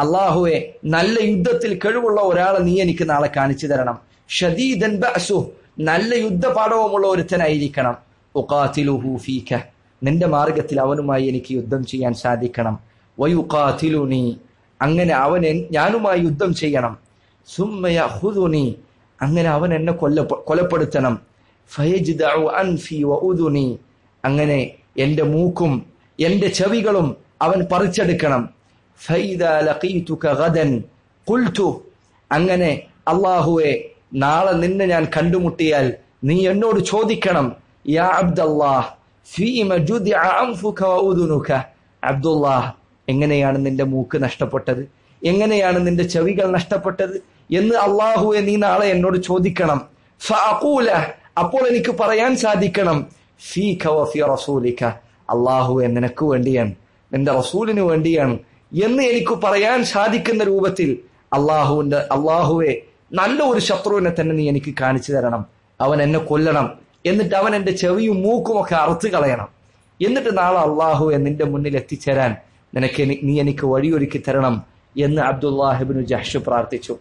അള്ളാഹുവെ നല്ല യുദ്ധത്തിൽ കഴിവുള്ള ഒരാളെ നീ എനിക്ക് നാളെ കാണിച്ചു തരണം ഷദീദൻ ബഅസു നല്ല യുദ്ധപാഠവുമുള്ള ഒരുത്തനായിരിക്കണം ഉഖാതിലുഹു ഫീക നിന്റെ മാർഗത്തിൽ അവനുമായി എനിക്ക് യുദ്ധം ചെയ്യാൻ സാധിക്കണം വയുഖാതിലുനി അങ്ങനെ അവൻ എൻ- ഞാനുമായി യുദ്ധം ചെയ്യണം സുമ്മ യഖുദുനി അങ്ങനെ അവൻ എന്നെ കൊല്ല കൊലപ്പെടുത്തണം ഫയജ്ദഉ അൻഫി വഉദുനി അങ്ങനെ എന്റെ മൂക്കും എന്റെ ചെവികളും അവൻ പറിച്ചെടുക്കണം ഫൈദാ ലഖീതുക ഗദൻ ഖുൽതു അങ്ങനെ അള്ളാഹുവെ നാളെ നിന്നെ ഞാൻ കണ്ടുമുട്ടിയാൽ നീ എന്നോട് ചോദിക്കണം യാ അബ്ദല്ലാഹ് ഫീമ ജുദിഅ അൻഫുക വഉദുനുക അബ്ദുല്ലാഹ് എങ്ങനെയാണ് നിന്റെ മൂക്ക് നഷ്ടപ്പെട്ടത് എങ്ങനെയാണ് നിന്റെ ചെവികൾ നഷ്ടപ്പെട്ടത് എന്ന് അള്ളാഹുവെ നീ നാളെ എന്നോട് ചോദിക്കണം ഫഅഖൂല അപ്പോൾ എനിക്ക് പറയാൻ സാധിക്കണം ഫീക വഫി റസൂലിക അള്ളാഹുവെ നിനക്ക് വേണ്ടിയാണ് നിന്റെ റസൂലിന് വേണ്ടിയാണ് എന്ന് എനിക്ക് പറയാൻ സാധിക്കുന്ന രൂപത്തിൽ അള്ളാഹുവിന്റെ അള്ളാഹുവെ നല്ല ഒരു ശത്രുവിനെ തന്നെ നീ എനിക്ക് കാണിച്ചു തരണം അവൻ എന്നെ കൊല്ലണം എന്നിട്ട് അവൻ എന്റെ ചെവിയും മൂക്കും ഒക്കെ അറുത്ത് കളയണം എന്നിട്ട് നാളെ അള്ളാഹുവെ നിന്റെ മുന്നിൽ എത്തിച്ചേരാൻ നിനക്ക് എനി- നീ എനിക്ക് വഴിയൊരുക്കി തരണം എന്ന് അബ്ദുല്ലാഹിബിനു ജഹ്ഷു പ്രാർത്ഥിച്ചു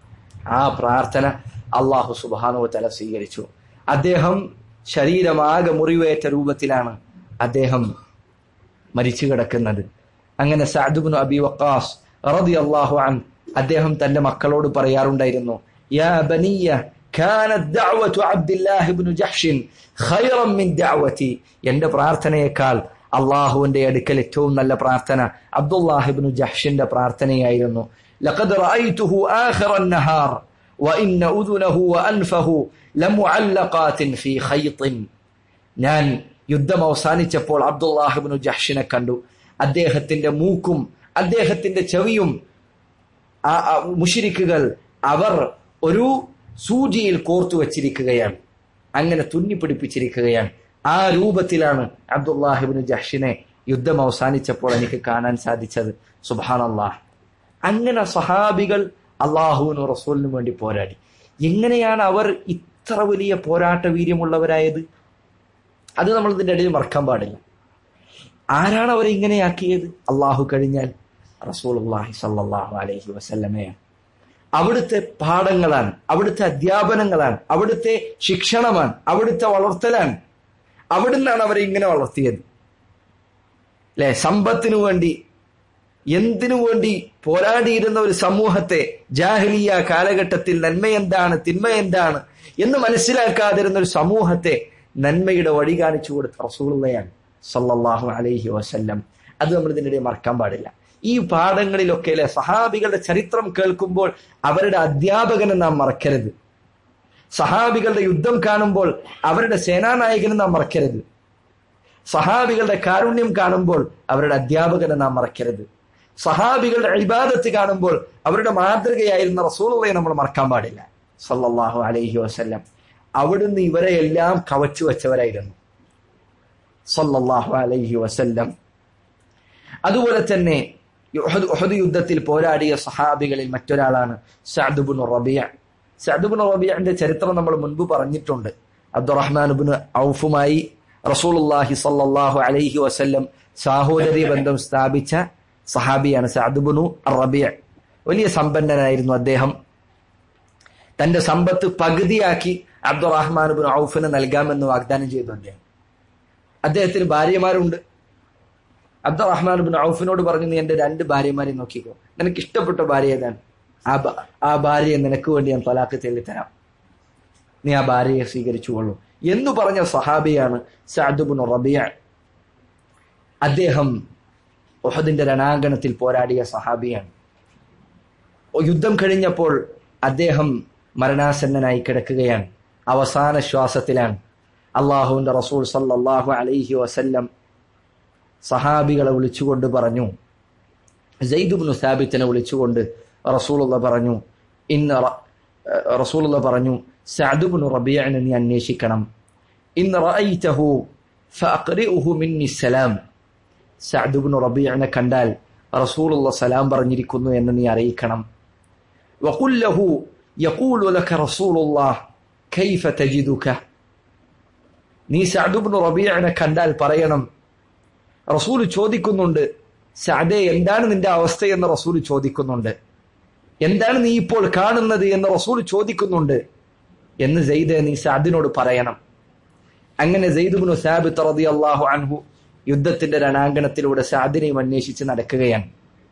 ആ പ്രാർത്ഥന അള്ളാഹു സുബാനോ തല സ്വീകരിച്ചു അദ്ദേഹം ശരീരമാകെ മുറിവേറ്റ രൂപത്തിലാണ് അദ്ദേഹം മരിച്ചു കിടക്കുന്നത് അങ്ങനെ സഅദുബ്നു അബി വഖാസ് റളിയല്ലാഹു അൻ അദ്ദേഹം തന്റെ മക്കളോട് പറയാറുണ്ടായിരുന്നു യാ ബനിയ كانت دعوة عبد الله بن جحش خيرا من دعوتي എന്റെ പ്രാർത്ഥനയേക്കാൾ അള്ളാഹുവിന്റെ അടുക്കൽ ഏറ്റവും നല്ല പ്രാർത്ഥന അബ്ദുല്ലാഹിബ്നു ജഹ്ഷിന്റെ പ്രാർത്ഥനയായിരുന്നു لقد رأيته آخر النهار وإن أذنه وأنفه لمعلقات في خيط ഞാൻ യുദ്ധം അവസാനിച്ചപ്പോൾ അബ്ദുല്ലാഹിബ്നു ജഹ്ഷിനെ കണ്ടു അദ്ദേഹത്തിന്റെ മൂക്കും അദ്ദേഹത്തിന്റെ ചെവിയും ആ ആ മുഷിരിക്കുകൾ അവർ ഒരു സൂചിയിൽ കോർത്തു വച്ചിരിക്കുകയാണ് അങ്ങനെ തുന്നി പിടിപ്പിച്ചിരിക്കുകയാണ് ആ രൂപത്തിലാണ് അബ്ദുല്ലാഹിബിന് ജഹ്ഷിനെ യുദ്ധം അവസാനിച്ചപ്പോൾ എനിക്ക് കാണാൻ സാധിച്ചത് സുബാനല്ലാഹ് അങ്ങനെ സഹാബികൾ അള്ളാഹുവിനും റസൂലിനും വേണ്ടി പോരാടി എങ്ങനെയാണ് അവർ ഇത്ര വലിയ പോരാട്ട വീര്യമുള്ളവരായത് അത് നമ്മൾ ഇതിന്റെ ഇടയിൽ മറക്കാൻ പാടില്ല ആരാണ് അവരെ ഇങ്ങനെയാക്കിയത് അള്ളാഹു കഴിഞ്ഞാൽ റസൂൽ സല്ലാഹു അലൈഹി വസല്ലമയാണ് അവിടുത്തെ പാഠങ്ങളാണ് അവിടുത്തെ അധ്യാപനങ്ങളാണ് അവിടുത്തെ ശിക്ഷണമാണ് അവിടുത്തെ വളർത്തലാണ് അവിടുന്നാണ് അവരെ ഇങ്ങനെ വളർത്തിയത് അല്ലെ സമ്പത്തിനു വേണ്ടി എന്തിനു വേണ്ടി പോരാടിയിരുന്ന ഒരു സമൂഹത്തെ ജാഹലിയ കാലഘട്ടത്തിൽ നന്മ എന്താണ് തിന്മ എന്താണ് എന്ന് മനസ്സിലാക്കാതിരുന്ന ഒരു സമൂഹത്തെ നന്മയുടെ വഴി കാണിച്ചു കൊടുത്ത റസൂളുള്ളയാണ് സല്ലല്ലാഹു അലൈഹി വസല്ലം അത് നമ്മൾ ഇതിനിടെ മറക്കാൻ പാടില്ല ഈ പാഠങ്ങളിലൊക്കെ അല്ലെ സഹാബികളുടെ ചരിത്രം കേൾക്കുമ്പോൾ അവരുടെ അധ്യാപകനെ നാം മറക്കരുത് സഹാബികളുടെ യുദ്ധം കാണുമ്പോൾ അവരുടെ സേനാനായകനെ നാം മറക്കരുത് സഹാബികളുടെ കാരുണ്യം കാണുമ്പോൾ അവരുടെ അധ്യാപകനെ നാം മറക്കരുത് സഹാബികളുടെ ഇബാദത്ത് കാണുമ്പോൾ അവരുടെ മാതൃകയായിരുന്ന റസൂലുള്ളയെ നമ്മൾ മറക്കാൻ പാടില്ല സല്ലല്ലാഹു അലൈഹി വസല്ലം അവിടുന്ന് ഇവരെ എല്ലാം കവച്ചു വെച്ചവരായിരുന്നു സല്ലല്ലാഹു അലൈഹി വസല്ലം അതുപോലെ തന്നെ ഉഹദ് ഉഹദ് യുദ്ധത്തിൽ പോരാടിയ സഹാബികളിൽ മറ്റൊരാളാണ് സഅദുബുൻ റബിയ സഅദുബുൻ റബിയന്റെ ചരിത്രം നമ്മൾ മുൻപ് പറഞ്ഞിട്ടുണ്ട് അബ്ദുറഹ്മാൻ ഔഫുമായി റസൂലുള്ളാഹി സല്ലല്ലാഹു അലൈഹി വസല്ലം സാഹോദര്യ ബന്ധം സ്ഥാപിച്ച സഹാബിയാണ് സഅദുബുനു റബിയ വലിയ സമ്പന്നനായിരുന്നു അദ്ദേഹം തന്റെ സമ്പത്ത് പകുതിയാക്കി അബ്ദുറഹ്മാൻ ബിൻ ഔഫിന് നൽകാമെന്ന് വാഗ്ദാനം ചെയ്തു അദ്ദേഹം അദ്ദേഹത്തിന് ഭാര്യമാരുണ്ട് അബ്ദുറഹ്മാൻ ബിൻ ഔഫിനോട് പറഞ്ഞു നീ എന്റെ രണ്ട് ഭാര്യമാരെ നോക്കിക്കോ നിനക്ക് ഇഷ്ടപ്പെട്ട ഭാര്യ ഏതാണ് ആ ഭ- ആ ഭാര്യയെ നിനക്ക് വേണ്ടി ഞാൻ തലാക്ക് തെളിത്തരാം നീ ആ ഭാര്യയെ സ്വീകരിച്ചുകൊള്ളൂ എന്ന് പറഞ്ഞ സഹാബിയാണ് സഅദുബിൻ റബിയ അദ്ദേഹം ഒഹദിന്റെ രണാങ്കണത്തിൽ പോരാടിയ സഹാബിയാണ് യുദ്ധം കഴിഞ്ഞപ്പോൾ അദ്ദേഹം മരണാസന്നനായി കിടക്കുകയാണ് അവസാന ശ്വാസത്തിലാണ് അള്ളാഹുവിന്റെ റസൂൽ സല്ലല്ലാഹു അലൈഹി വസല്ലം സഹാബികളെ വിളിച്ചുകൊണ്ട് പറഞ്ഞു ജയ്ദുബ്നു സാബിത്തിനെ വിളിച്ചുകൊണ്ട് റസൂലുള്ള പറഞ്ഞു ഇന്ന് റ- ഏഹ് റസൂലുള്ള പറഞ്ഞു സഅദുബ്നു റബീഅനെ നീ അന്വേഷിക്കണം ഇന്ന് റഅയ്തഹു ഫഅഖ്രിഉഹു മിന്നി സലാം സഅദുബ്നു റബീഅനെ കണ്ടാൽ റസൂലുള്ള സലാം പറഞ്ഞിരിക്കുന്നു എന്ന് നീ അറിയിക്കണം وقل له يقول لك رسول الله كيف تجدك നീ സഅദുബ്നു റബീഅനെ കണ്ടാൽ പറയണം റസൂൽ ചോദിക്കുന്നുണ്ട് സഅദെ എന്താണ് നിന്റെ അവസ്ഥയെന്ന് റസൂൽ ചോദിക്കുന്നുണ്ട് എന്താണ് നീ ഇപ്പോൾ കാണുന്നത് എന്ന് റസൂൽ ചോദിക്കുന്നുണ്ട് എന്ന് സെയ്ദ് നീ സഅദിനോട് പറയണം അങ്ങനെ സെയ്ദുബിനു സാബിത്ത് റളിയല്ലാഹു അൻഹു യുദ്ധത്തിന്റെ രണാങ്കണത്തിലൂടെ സഅദിനെയും അന്വേഷിച്ച് നടക്കുകയാണ്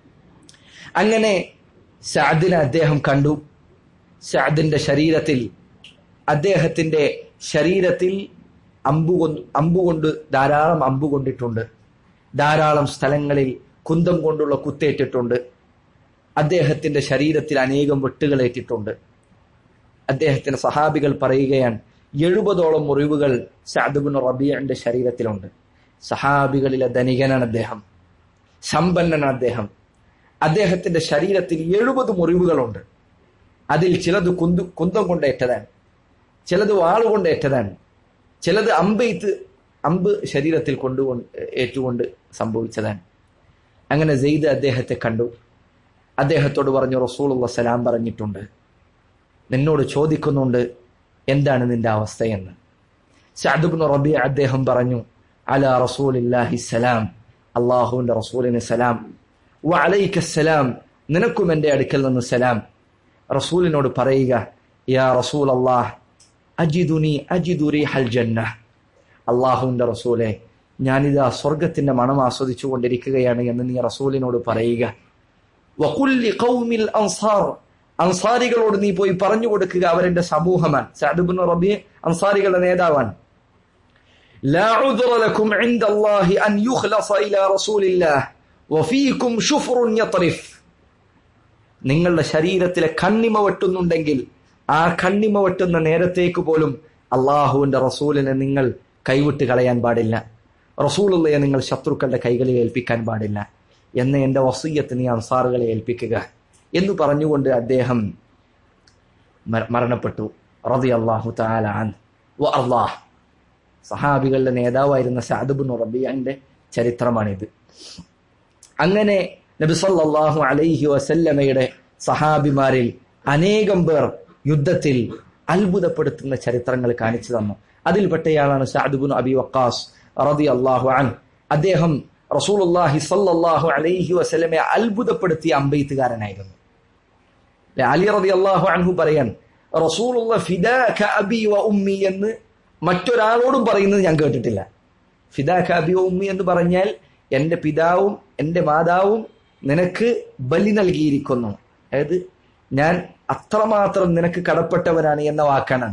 അങ്ങനെ സഅദിനെ അദ്ദേഹം കണ്ടു സഅദിന്റെ ശരീരത്തിൽ അദ്ദേഹത്തിന്റെ ശരീരത്തിൽ അമ്പുകൊണ്ട് അമ്പുകൊണ്ട് ധാരാളം അമ്പു കൊണ്ടിട്ടുണ്ട് ധാരാളം സ്ഥലങ്ങളിൽ കുന്തം കൊണ്ടുള്ള കുത്തേറ്റിട്ടുണ്ട് അദ്ദേഹത്തിന്റെ ശരീരത്തിൽ അനേകം വെട്ടുകളേറ്റിട്ടുണ്ട് അദ്ദേഹത്തിന്റെ സഹാബികൾ പറയുകയാണ് എഴുപതോളം മുറിവുകൾ സഅദുബിൻ റബിയന്റെ ശരീരത്തിലുണ്ട് സഹാബികളിലെ ധനികനാണ് അദ്ദേഹം സമ്പന്നനാണ് അദ്ദേഹം അദ്ദേഹത്തിന്റെ ശരീരത്തിൽ എഴുപത് മുറിവുകളുണ്ട് അതിൽ ചിലത് കുന്തു കുന്തം കൊണ്ടേറ്റതാണ് ചിലത് വാളുകൊണ്ടേറ്റതാണ് ചിലത് അമ്പെയ്ത്ത് അമ്പ് ശരീരത്തിൽ കൊണ്ടുകൊണ്ട് ഏറ്റുകൊണ്ട് സംഭവിച്ചതാണ് അങ്ങനെ സെയ്ദ് അദ്ദേഹത്തെ കണ്ടു അദ്ദേഹത്തോട് പറഞ്ഞു റസൂലുള്ള സലാം പറഞ്ഞിട്ടുണ്ട് നിന്നോട് ചോദിക്കുന്നുണ്ട് എന്താണ് നിന്റെ അവസ്ഥയെന്ന് സഅദുബ്നു റബി അദ്ദേഹം പറഞ്ഞു അല റസൂലില്ലാഹി സലാം അള്ളാഹുവിന്റെ റസൂലിന് സലാം വ അലൈക സലാം നിനക്കും എൻ്റെ അടുക്കൽ നിന്ന് സലാം റസൂലിനോട് പറയുക യാ റസൂൽ അള്ളാഹ് അജിദുനി അജിദുരി ഹൽ ജന്ന അള്ളാഹുവിന്റെ റസൂലെ ഞാനിതാ സ്വർഗത്തിന്റെ മണം ആസ്വദിച്ചു കൊണ്ടിരിക്കുകയാണ് എന്ന് നീ റസൂലിനോട് പറയുക വഖുല്ലി ഖൗമിൽ അൻസാർ അൻസാരികളോട് നീ പോയി പറഞ്ഞു കൊടുക്കുക അവരെന്റെ സമൂഹമാണ് സഅദുബിൻ റബിയെ അൻസാരികളുടെ നേതാവാണ് لا عذر لكم عند الله أن يخلص إلى رسول الله وفيكم شفر يطرف നിങ്ങളുടെ ശരീരത്തിലെ കണ്ണിമ വെട്ടുന്നുണ്ടെങ്കിൽ ആ കണ്ണിമ വെട്ടുന്ന നേരത്തേക്ക് പോലും അള്ളാഹുവിന്റെ റസൂലിനെ നിങ്ങൾ കൈവിട്ട് കളയാൻ പാടില്ല റസൂലുള്ളയെ നിങ്ങൾ ശത്രുക്കളുടെ കൈകളിൽ ഏൽപ്പിക്കാൻ പാടില്ല എന്ന എന്റെ വസീയത്ത് നീ അൻസാറുകളെ ഏൽപ്പിക്കുക എന്ന് പറഞ്ഞുകൊണ്ട് അദ്ദേഹം മരണപ്പെട്ടു റതി അള്ളാഹു താലാൻ അള്ളാഹ് സഹാബികളുടെ നേതാവായിരുന്ന സാദബുൻ റബിയാന്റെ ചരിത്രമാണിത് അങ്ങനെ നബി സല്ലല്ലാഹു അലൈഹി വസല്ലമയുടെ സഹാബിമാരിൽ അനേകം പേർ യുദ്ധത്തിൽ അത്ഭുതപ്പെടുത്തുന്ന ചരിത്രങ്ങൾ കാണിച്ചു തന്നു അതിൽപ്പെട്ടയാളാണ് സാദുബുൻ അബി വക്കാസ് റതി അള്ളാഹു അൻ അദ്ദേഹം റസൂലുള്ളാഹി സല്ലല്ലാഹു അലൈഹി വസല്ലമയെ അത്ഭുതപ്പെടുത്തിയ അമ്പെയ്ത്തുകാരനായിരുന്നു അലി റതി അള്ളാഹു അൻഹു പറയാൻ റസൂലുള്ള ഫിദാക അബി വ ഉമ്മി എന്ന് മറ്റൊരാളോടും പറയുന്നത് ഞാൻ കേട്ടിട്ടില്ല ഫിദാക അബി വ ഉമ്മി എന്ന് പറഞ്ഞാൽ എന്റെ പിതാവും എന്റെ മാതാവും നിനക്ക് ബലി നൽകിയിരിക്കുന്നു അതായത് ഞാൻ അത്രമാത്രം നിനക്ക് കടപ്പെട്ടവനാണ് എന്ന വാക്കാണ്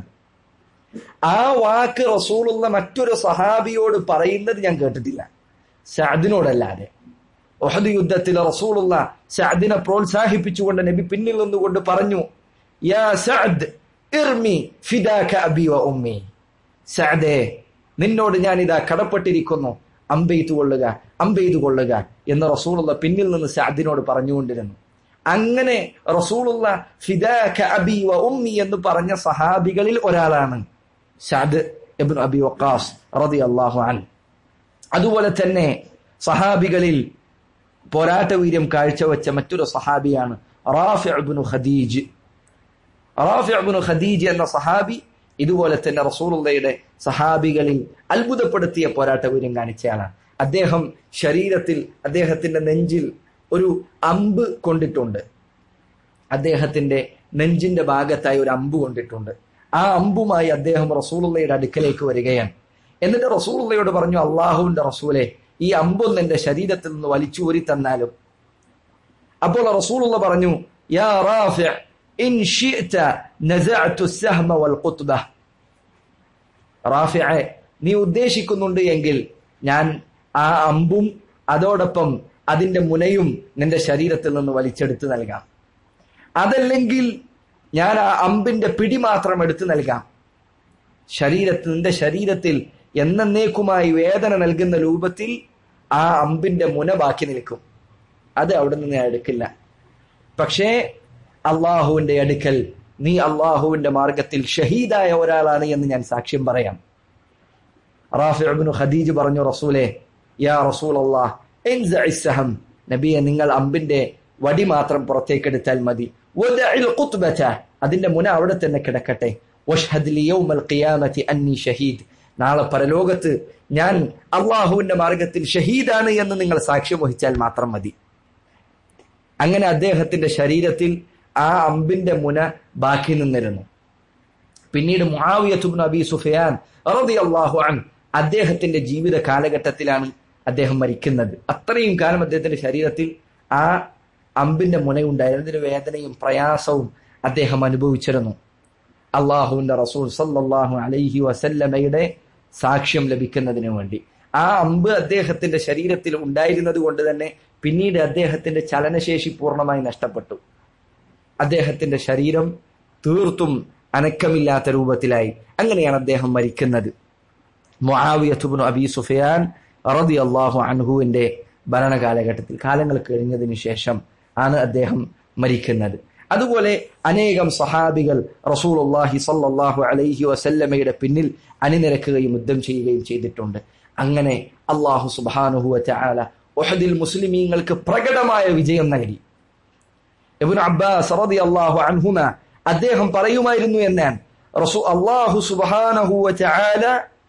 ആ വാക്ക് റസൂലുള്ള മറ്റൊരു സഹാബിയോട് പറയുന്നത് ഞാൻ കേട്ടിട്ടില്ല ഷാദിനോടല്ലാതെ ഒഹദ് യുദ്ധത്തിൽ റസൂലുള്ള ഷാദിനെ പ്രോത്സാഹിപ്പിച്ചുകൊണ്ട് നബി പിന്നിൽ നിന്നുകൊണ്ട് പറഞ്ഞു യാ സഅദ് ഇർമി ഫിദാക അബി വ ഉമ്മി സഅദേ നിന്നോട് ഞാൻ ഇതാ കടപ്പെട്ടിരിക്കുന്നു അമ്പെയ്തു കൊള്ളുക അമ്പെയ്തു കൊള്ളുക എന്ന് റസൂലുള്ള പിന്നിൽ നിന്ന് സഅദിനോട് പറഞ്ഞുകൊണ്ടിരുന്നു അങ്ങനെ റസൂലുള്ള ഫിദാക അബി വ ഉമ്മി എന്ന് പറഞ്ഞ സഹാബികളിൽ ഒരാളാണ് സഅദ് ഇബ്നു അബി വഖാസ് റളിയല്ലാഹു അൻ അതുപോലെ തന്നെ സഹാബികളിൽ പോരാട്ട വീര്യം കാഴ്ചവെച്ച മറ്റൊരു സഹാബിയാണ് റാഫി ഇബ്നു ഖദീജ് റാഫി ഇബ്നു ഖദീജ് എന്ന സഹാബി ഇതുപോലെ തന്നെ റസൂലുള്ളയുടെ സഹാബികളിൽ അത്ഭുതപ്പെടുത്തിയ പോരാട്ട വീര്യം കാണിച്ചയാളാണ് അദ്ദേഹം ശരീരത്തിൽ അദ്ദേഹത്തിന്റെ നെഞ്ചിൽ ഒരു അമ്പ് കൊണ്ടിട്ടുണ്ട് അദ്ദേഹത്തിന്റെ നെഞ്ചിന്റെ ഭാഗത്തായി ഒരു അമ്പ് കൊണ്ടിട്ടുണ്ട് ആ അമ്പുമായി അദ്ദേഹം റസൂലുള്ളയുടെ അടുക്കലേക്ക് വരികയാണ് എന്നിട്ട് റസൂലുള്ളയോട് പറഞ്ഞു അള്ളാഹുവിന്റെ റസൂലെ ഈ അമ്പൊന്ന് എന്റെ ശരീരത്തിൽ നിന്ന് വലിച്ചു ഊരി തന്നാലും അപ്പോൾ റസൂലുള്ള പറഞ്ഞു യാ റാഫി ഇൻ ഷിഅത നസഅതു السهم والقطبه റാഫിഅ നീ ഉദ്ദേശിക്കുന്നുണ്ട് എങ്കിൽ ഞാൻ ആ അമ്പും അതോടൊപ്പം അതിന്റെ മുനയും നിന്റെ ശരീരത്തിൽ നിന്ന് വലിച്ചെടുത്ത് നൽകാം അതല്ലെങ്കിൽ ഞാൻ ആ അമ്പിന്റെ പിടി മാത്രം എടുത്തു നൽകാം ശരീരത്തിൽ നിന്റെ ശരീരത്തിൽ എന്നേക്കുമായി വേദന നൽകുന്ന രൂപത്തിൽ ആ അമ്പിന്റെ മുന ബാക്കി നിൽക്കും അത് അവിടെ നിന്ന് ഞാൻ എടുക്കില്ല പക്ഷേ അള്ളാഹുവിന്റെ അടുക്കൽ നീ അള്ളാഹുവിന്റെ മാർഗത്തിൽ ഷഹീദായ ഒരാളാണ് എന്ന് ഞാൻ സാക്ഷ്യം പറയാം റാഫിഅബ്നു ഖദീജ് പറഞ്ഞു റസൂലെ യാ റസൂൽ അള്ളാഹ് നബിയെ നിങ്ങൾ അമ്പിന്റെ വടി മാത്രം പുറത്തേക്കെടുത്താൽ മതി അതിന്റെ മുന അവിടെ തന്നെ കിടക്കട്ടെ ഷഹീദ് നാളെ പരലോകത്ത് ഞാൻ അള്ളാഹുവിന്റെ മാർഗത്തിൽ ഷഹീദാണ് എന്ന് നിങ്ങൾ സാക്ഷ്യം വഹിച്ചാൽ മാത്രം മതി അങ്ങനെ അദ്ദേഹത്തിന്റെ ശരീരത്തിൽ ആ അമ്പിന്റെ മുന ബാക്കി നിന്നിരുന്നു പിന്നീട് മുആവിയത്തുബ്നു അബി സുഫിയാൻ റളിയല്ലാഹു അൻ അദ്ദേഹത്തിന്റെ ജീവിത കാലഘട്ടത്തിലാണ് അദ്ദേഹം മരിക്കുന്നത് അത്രയും കാലം അദ്ദേഹത്തിന്റെ ശരീരത്തിൽ ആ അമ്പിന്റെ മുനയുണ്ടായിരുന്നു അതിന്റെ വേദനയും പ്രയാസവും അദ്ദേഹം അനുഭവിച്ചിരുന്നു അള്ളാഹുവിന്റെ റസൂൽ സല്ലല്ലാഹു അലൈഹി വസല്ലമയുടെ സാക്ഷ്യം ലഭിക്കുന്നതിന് വേണ്ടി ആ അമ്പ് അദ്ദേഹത്തിന്റെ ശരീരത്തിൽ ഉണ്ടായിരുന്നത് കൊണ്ട് തന്നെ പിന്നീട് അദ്ദേഹത്തിന്റെ ചലനശേഷി പൂർണ്ണമായി നഷ്ടപ്പെട്ടു അദ്ദേഹത്തിന്റെ ശരീരം തീർത്തും അനക്കമില്ലാത്ത രൂപത്തിലായി അങ്ങനെയാണ് അദ്ദേഹം മരിക്കുന്നത് മുആവിയത്തുബ്നു അബി സുഫിയാൻ റളിയല്ലാഹു അൻഹുവിന്റെ ഭരണകാലഘട്ടത്തിൽ കാലങ്ങൾ കഴിഞ്ഞതിന് ശേഷം ആണ് അദ്ദേഹം മരിക്കുന്നത് അതുപോലെ അനേകം സഹാബികൾ റസൂലുള്ളാഹി സല്ലല്ലാഹു അലൈഹി വസല്ലമയുടെ പിന്നിൽ അണിനിരക്കുകയും യുദ്ധം ചെയ്യുകയും ചെയ്തിട്ടുണ്ട് അങ്ങനെ അള്ളാഹു സുബ്ഹാനഹു വതആല ഉഹദിൽ മുസ്ലിമീങ്ങൾക്ക് പ്രകടമായ വിജയം നൽകി ഇബ്നു അബ്ബാസ് റളിയല്ലാഹു അൻഹുമ അദ്ദേഹം പറയുമായിരുന്നു എന്നാണ് റസൂ അള്ളാഹു സുബ്ഹാനഹു വതആല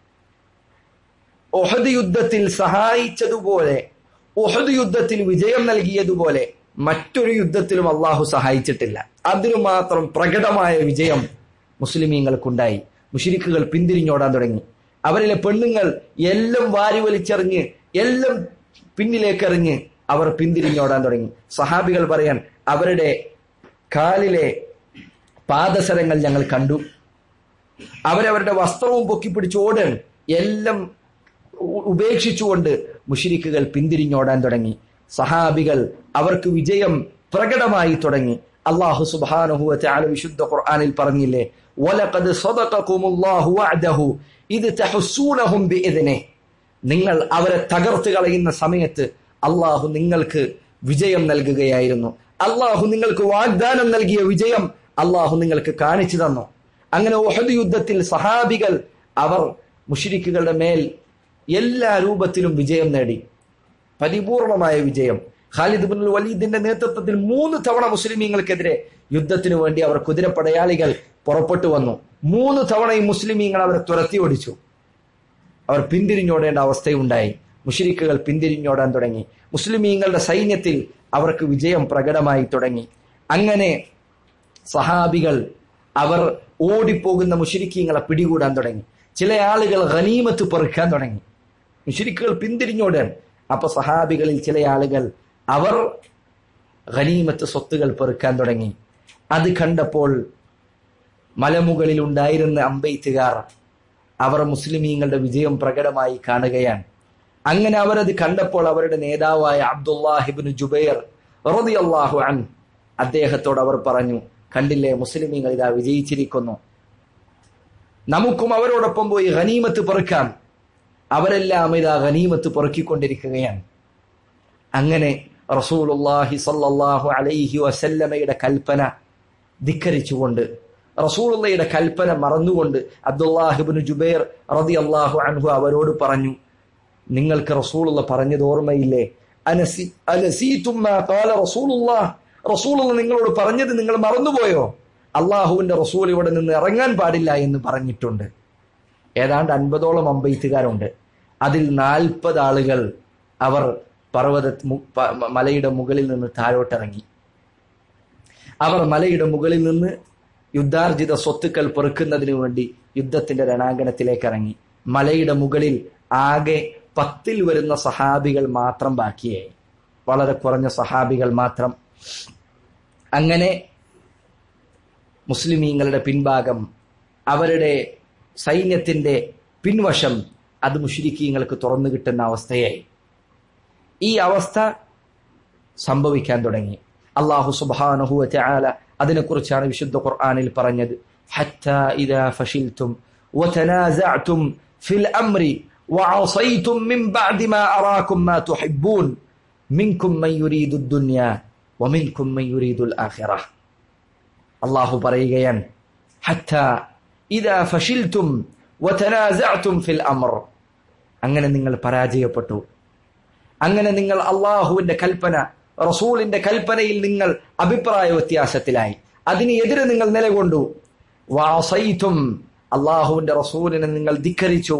ഉഹദ് യുദ്ധത്തിൽ സഹായിച്ചതുപോലെ ഉഹദ് യുദ്ധത്തിൽ വിജയം നൽകിയതുപോലെ മറ്റൊരു യുദ്ധത്തിലും അള്ളാഹു സഹായിച്ചിട്ടില്ല അതിനു മാത്രം പ്രകടമായ വിജയം മുസ്ലിമീങ്ങൾക്കുണ്ടായി മുഷിരിക്കുകൾ പിന്തിരിഞ്ഞോടാൻ തുടങ്ങി അവരിലെ പെണ്ണുങ്ങൾ എല്ലാം വാരി വലിച്ചെറിഞ്ഞ് എല്ലാം പിന്നിലേക്ക് എറിഞ്ഞ് അവർ പിന്തിരിഞ്ഞോടാൻ തുടങ്ങി സഹാബികൾ പറയാൻ അവരുടെ കാലിലെ പാദസരങ്ങൾ ഞങ്ങൾ കണ്ടു അവരവരുടെ വസ്ത്രവും പൊക്കിപ്പിടിച്ച് ഓടാൻ എല്ലാം ഉപേക്ഷിച്ചുകൊണ്ട് മുഷിരിക്കുകൾ പിന്തിരിഞ്ഞോടാൻ തുടങ്ങി സഹാബികൾ അവർക്ക് വിജയം പ്രകടമായി തുടങ്ങി അള്ളാഹു സുബ്ഹാനഹു വതആല വിശുദ്ധ ഖുർആനിൽ പറഞ്ഞില്ലേ വലഖദ് സദഖകുമുല്ലാഹു വഅദഹു ഇത് തഹസ്സൂനഹും ബിഇذനിഹി നിങ്ങൾ അവരെ തകർത്ത് കളയുന്ന സമയത്ത് അള്ളാഹു നിങ്ങൾക്ക് വിജയം നൽകുകയായിരുന്നു അള്ളാഹു നിങ്ങൾക്ക് വാഗ്ദാനം നൽകിയ വിജയം അള്ളാഹു നിങ്ങൾക്ക് കാണിച്ചു തന്നു അങ്ങനെ ഒഹദ് യുദ്ധത്തിൽ സഹാബികൾ അവർ മുഷിരിക്കുകളുടെ മേൽ എല്ലാ രൂപത്തിലും വിജയം നേടി പരിപൂർണമായ വിജയം ഖാലിദ് ബിൻ വലീദിന്റെ നേതൃത്വത്തിൽ മൂന്ന് തവണ മുസ്ലിമീങ്ങൾക്കെതിരെ യുദ്ധത്തിനു വേണ്ടി അവർ കുതിരപ്പടയാളികൾ പുറപ്പെട്ടു വന്നു മൂന്ന് തവണയും മുസ്ലിമീങ്ങൾ അവരെ തുരത്തി ഓടിച്ചു അവർ പിന്തിരിഞ്ഞോടേണ്ട അവസ്ഥയുണ്ടായി മുഷിരിക്കുകൾ പിന്തിരിഞ്ഞോടാൻ തുടങ്ങി മുസ്ലിമീങ്ങളുടെ സൈന്യത്തിൽ അവർക്ക് വിജയം പ്രകടമായി തുടങ്ങി അങ്ങനെ സഹാബികൾ അവർ ഓടിപ്പോകുന്ന മുഷിരിക്കീങ്ങളെ പിടികൂടാൻ തുടങ്ങി ചില ആളുകൾ ഖനീമത്ത് പെറുക്കാൻ തുടങ്ങി മുഷിരിക്കുകൾ പിന്തിരിഞ്ഞോടാൻ അപ്പൊ സഹാബികളിൽ ചില ആളുകൾ അവർ ഖനീമത്ത് സ്വത്തുകൾ പെറുക്കാൻ തുടങ്ങി അത് കണ്ടപ്പോൾ മലമുകളിൽ ഉണ്ടായിരുന്ന അമ്പെയ്ത്തുകാർ അവർ മുസ്ലിമീങ്ങളുടെ വിജയം പ്രകടമായി കാണുകയാണ് അങ്ങനെ അവരത് കണ്ടപ്പോൾ അവരുടെ നേതാവായ അബ്ദുല്ലാഹിബിന് ജുബൈർ റളിയല്ലാഹു അൻ അദ്ദേഹത്തോട് അവർ പറഞ്ഞു കണ്ടില്ലേ മുസ്ലിമീങ്ങൾ ഇതാ വിജയിച്ചിരിക്കുന്നു നമുക്കും അവരോടൊപ്പം പോയി ഖനീമത്ത് പെറുക്കാം അവരെല്ലാം ഇതാ ഖനീമത്ത് പെറുക്കിക്കൊണ്ടിരിക്കുകയാണ് അങ്ങനെ റസൂലുള്ളാഹി സല്ലല്ലാഹു അലൈഹി വസല്ലമയുടെ കൽപ്പന ധിക്കരിച്ചുകൊണ്ട് റസൂലുള്ളയുടെ കൽപ്പന മറന്നുകൊണ്ട് അബ്ദുല്ലാഹിബിന് ജുബൈർ റതി അള്ളാഹു അൻഹു അവരോട് പറഞ്ഞു നിങ്ങൾക്ക് റസൂലുള്ള പറഞ്ഞത് ഓർമ്മയില്ലേ അനസി അനസീതും മാ ഖാല റസൂലുള്ളാഹ് റസൂലുള്ള നിങ്ങളോട് പറഞ്ഞത് നിങ്ങൾ മറന്നുപോയോ അള്ളാഹുവിന്റെ റസൂൽ ഇവിടെ നിന്ന് ഇറങ്ങാൻ പാടില്ല എന്ന് പറഞ്ഞിട്ടുണ്ട് ഏതാണ്ട് അൻപതോളം അമ്പെയ്ത്തുകാരുണ്ട് അതിൽ നാൽപ്പത് ആളുകൾ അവർ പർവ്വത മു- പ- മലയുടെ മുകളിൽ നിന്ന് താഴോട്ടിറങ്ങി അവർ മലയുടെ മുകളിൽ നിന്ന് യുദ്ധാർജിത സ്വത്തുക്കൾ പെറുക്കുന്നതിനു വേണ്ടി യുദ്ധത്തിന്റെ രണാങ്കണത്തിലേക്ക് ഇറങ്ങി മലയുടെ മുകളിൽ ആകെ പത്തിൽ വരുന്ന സഹാബികൾ മാത്രം ബാക്കിയായി വളരെ കുറഞ്ഞ സഹാബികൾ മാത്രം അങ്ങനെ മുസ്ലിമീങ്ങളുടെ പിൻഭാഗം അവരുടെ സൈന്യത്തിന്റെ പിൻവശം അത് മുഷിരിക്കീങ്ങൾക്ക് തുറന്നു കിട്ടുന്ന അവസ്ഥയായി ഈ അവസ്ഥ സംഭവിക്കാൻ തുടങ്ങി അള്ളാഹു സുബ്ഹാനഹു വതആല അതിനെക്കുറിച്ചാണ് വിശുദ്ധ ഖുർആനിൽ പറഞ്ഞത് حتى إذا فشلتم وتنازعتم في الأمر وعصيتم من بعد ما أراكم ما تحبون منكم من يريد الدنيا ومنكم من يريد الآخرة അള്ളാഹു പറയുകയാണ് ഹത്ത ഇതാ ഫഷിൽത്തും വതനാസഅതും ഫിൽ അമർ അങ്ങനെ നിങ്ങൾ പരാജയപ്പെട്ടു അങ്ങനെ നിങ്ങൾ അള്ളാഹുവിന്റെ കൽപ്പന റസൂലിന്റെ കൽപ്പനയിൽ നിങ്ങൾ അഭിപ്രായ വ്യത്യാസത്തിലായി അതിന് എതിരെ നിങ്ങൾ നിലകൊണ്ടു വാസൈത്തും അള്ളാഹുവിന്റെ റസൂലിനെ നിങ്ങൾ ധിക്കരിച്ചു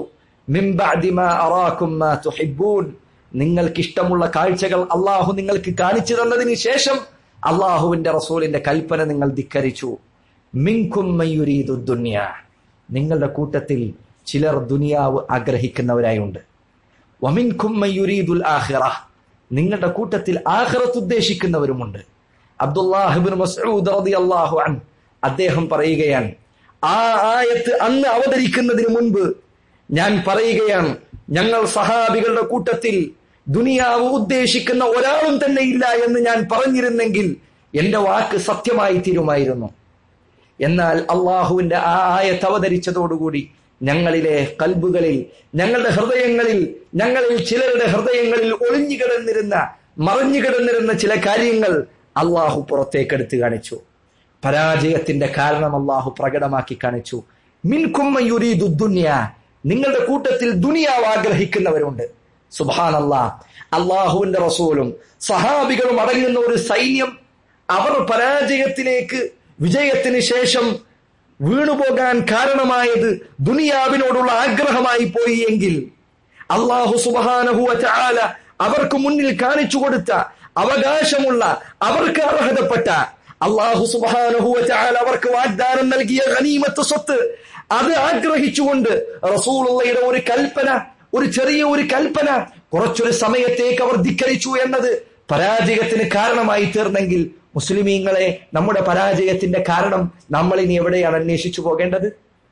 മിൻ ബഅദി മാ അറാകും മാ തുഹിബ്ബൂൻ നിങ്ങൾക്ക് ഇഷ്ടമുള്ള കാഴ്ചകൾ അള്ളാഹു നിങ്ങൾക്ക് കാണിച്ചു തന്നതിന് ശേഷം അള്ളാഹുവിന്റെ റസൂലിന്റെ കൽപ്പന നിങ്ങൾ ധിക്കരിച്ചു മിൻകും മയ്യുരീദു ദുനിയ നിങ്ങളുടെ കൂട്ടത്തിൽ ചിലർ ദുനിയാവ് ആഗ്രഹിക്കുന്നവരായുണ്ട് വമിൻകും മയ്യുരീദുൽ ആഖിറ നിങ്ങളുടെ കൂട്ടത്തിൽ ആഖിറത്ത് ഉദ്ദേശിക്കുന്നവരുമുണ്ട് അബ്ദുല്ലാഹിബിൻ മസ്ഊദ് റളിയല്ലാഹു അൻ അദ്ദേഹം പറയുകയാണ് ആ ആയത്ത് അന്ന് അവതരിക്കുന്നതിന് മുൻപ് ഞാൻ പറയുകയാണ് ഞങ്ങൾ സഹാബികളുടെ കൂട്ടത്തിൽ ദുനിയാവ് ഉദ്ദേശിക്കുന്ന ഒരാളും തന്നെ ഇല്ല എന്ന് ഞാൻ പറഞ്ഞിരുന്നെങ്കിൽ എന്റെ വാക്ക് സത്യമായി തീരുമായിരുന്നു എന്നാൽ അള്ളാഹുവിന്റെ ആ ആയത്ത് അവതരിച്ചതോടുകൂടി ഞങ്ങളിലെ കൽബുകളിൽ ഞങ്ങളുടെ ഹൃദയങ്ങളിൽ ഞങ്ങളിൽ ചിലരുടെ ഹൃദയങ്ങളിൽ ഒളിഞ്ഞു കിടന്നിരുന്ന മറിഞ്ഞു കിടന്നിരുന്ന ചില കാര്യങ്ങൾ അള്ളാഹു പുറത്തേക്കെടുത്ത് കാണിച്ചു പരാജയത്തിന്റെ കാരണം അള്ളാഹു പ്രകടമാക്കി കാണിച്ചു മിൻകുമ്മയുരീദു ദുന്യ നിങ്ങളുടെ കൂട്ടത്തിൽ ദുനിയാവ് ആഗ്രഹിക്കുന്നവരുണ്ട് സുബാൻ അള്ളാഹ് അള്ളാഹുവിന്റെ റസൂലും സഹാബികളും അടങ്ങുന്ന ഒരു സൈന്യം അവർ പരാജയത്തിലേക്ക് വിജയത്തിന് ശേഷം വീണുപോകാൻ കാരണമായത് ദുനിയാവിനോടുള്ള ആഗ്രഹമായി പോയി എങ്കിൽ അള്ളാഹു സുബാനഹുവ ചാല അവർക്ക് മുന്നിൽ കാണിച്ചു കൊടുത്ത അവകാശമുള്ള അവർക്ക് അർഹതപ്പെട്ട അള്ളാഹു സുബാനഹുവ ചാല അവർക്ക് വാഗ്ദാനം നൽകിയ ഗനീമത്ത് സ്വത്ത് അത് ആഗ്രഹിച്ചുകൊണ്ട് റസൂളുള്ളയുടെ ഒരു കൽപ്പന ഒരു ചെറിയ ഒരു കൽപ്പന കുറച്ചൊരു സമയത്തേക്ക് അവർ ധിക്കരിച്ചു എന്നത് പരാജയത്തിന് കാരണമായി തീർന്നെങ്കിൽ മുസ്ലിമീങ്ങളെ നമ്മുടെ പരാജയത്തിന്റെ കാരണം നമ്മൾ ഇനി എവിടെയാണ് അന്വേഷിച്ചു പോകേണ്ടത്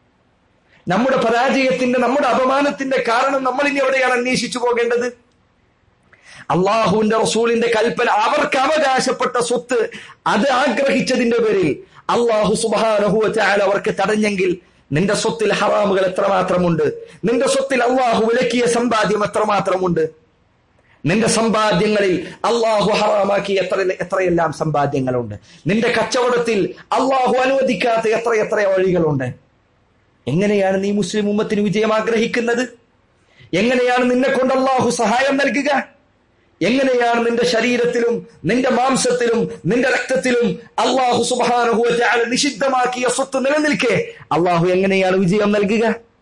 നമ്മുടെ പരാജയത്തിന്റെ നമ്മുടെ അപമാനത്തിന്റെ കാരണം നമ്മൾ ഇനി എവിടെയാണ് അന്വേഷിച്ചു പോകേണ്ടത് അള്ളാഹുവിന്റെ റസൂലിന്റെ കൽപ്പന അവർക്ക് അവകാശപ്പെട്ട സ്വത്ത് അത് ആഗ്രഹിച്ചതിന്റെ പേരിൽ അള്ളാഹു സുബാനഹുല അവർക്ക് തടഞ്ഞെങ്കിൽ നിന്റെ സ്വത്തിൽ ഹറാമുകൾ എത്രമാത്രമുണ്ട് നിന്റെ സ്വത്തിൽ അള്ളാഹു വിലക്കിയ സമ്പാദ്യം എത്രമാത്രമുണ്ട് നിന്റെ സമ്പാദ്യങ്ങളിൽ അള്ളാഹു ഹറാമാക്കി എത്ര എത്രയെല്ലാം സമ്പാദ്യങ്ങളുണ്ട് നിന്റെ കച്ചവടത്തിൽ അള്ളാഹു അനുവദിക്കാത്ത എത്ര എത്ര വഴികളുണ്ട് എങ്ങനെയാണ് നീ മുസ്ലിം ഉമ്മത്തിന് വിജയം ആഗ്രഹിക്കുന്നത് എങ്ങനെയാണ് നിന്നെ കൊണ്ട് അള്ളാഹു സഹായം നൽകുക എങ്ങനെയാണ് നിന്റെ ശരീരത്തിലും നിന്റെ മാംസത്തിലും നിന്റെ രക്തത്തിലും അള്ളാഹു സുബാനുഭവത്തെ നിഷിദ്ധമാക്കിയ സ്വത്ത് നിലനിൽക്കെ അള്ളാഹു എങ്ങനെയാണ് വിജയം നൽകുക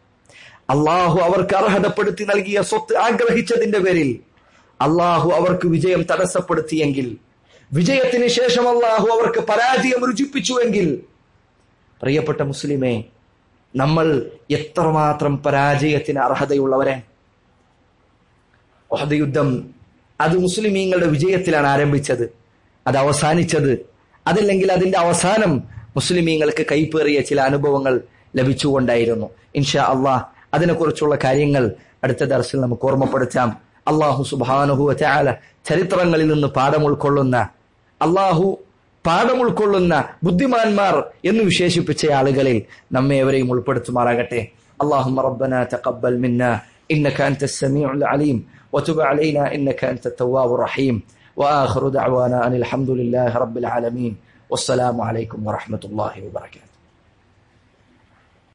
അള്ളാഹു അവർക്ക് അർഹതപ്പെടുത്തി നൽകിയ സ്വത്ത് ആഗ്രഹിച്ചതിന്റെ പേരിൽ അള്ളാഹു അവർക്ക് വിജയം തടസ്സപ്പെടുത്തിയെങ്കിൽ വിജയത്തിന് ശേഷം അള്ളാഹു അവർക്ക് പരാജയം രുചിപ്പിച്ചുവെങ്കിൽ പ്രിയപ്പെട്ട മുസ്ലിമേ നമ്മൾ എത്രമാത്രം പരാജയത്തിന് അർഹതയുള്ളവരെ യുദ്ധം അത് മുസ്ലിമീങ്ങളുടെ വിജയത്തിലാണ് ആരംഭിച്ചത് അത് അവസാനിച്ചത് അതല്ലെങ്കിൽ അതിന്റെ അവസാനം മുസ്ലിമീങ്ങൾക്ക് കൈപ്പേറിയ ചില അനുഭവങ്ങൾ ലഭിച്ചുകൊണ്ടായിരുന്നു ഇൻഷാ അള്ളാഹ് അതിനെക്കുറിച്ചുള്ള കാര്യങ്ങൾ അടുത്ത ദർശനം നമുക്ക് ഓർമ്മപ്പെടുത്താം അള്ളാഹു സുബാനുഹു ചാല ചരിത്രങ്ങളിൽ നിന്ന് പാഠം ഉൾക്കൊള്ളുന്ന അള്ളാഹു പാഠം ഉൾക്കൊള്ളുന്ന ബുദ്ധിമാന്മാർ എന്ന് വിശേഷിപ്പിച്ച ആളുകളിൽ നമ്മെ എവരെയും ഉൾപ്പെടുത്തുമാറാകട്ടെ اللهم ربنا تقبل منا إنك أنت السميع العليم وتب علينا إنك أنت التواب الرحيم وآخر دعوانا أن الحمد لله رب العالمين والسلام عليكم ورحمة الله وبركاته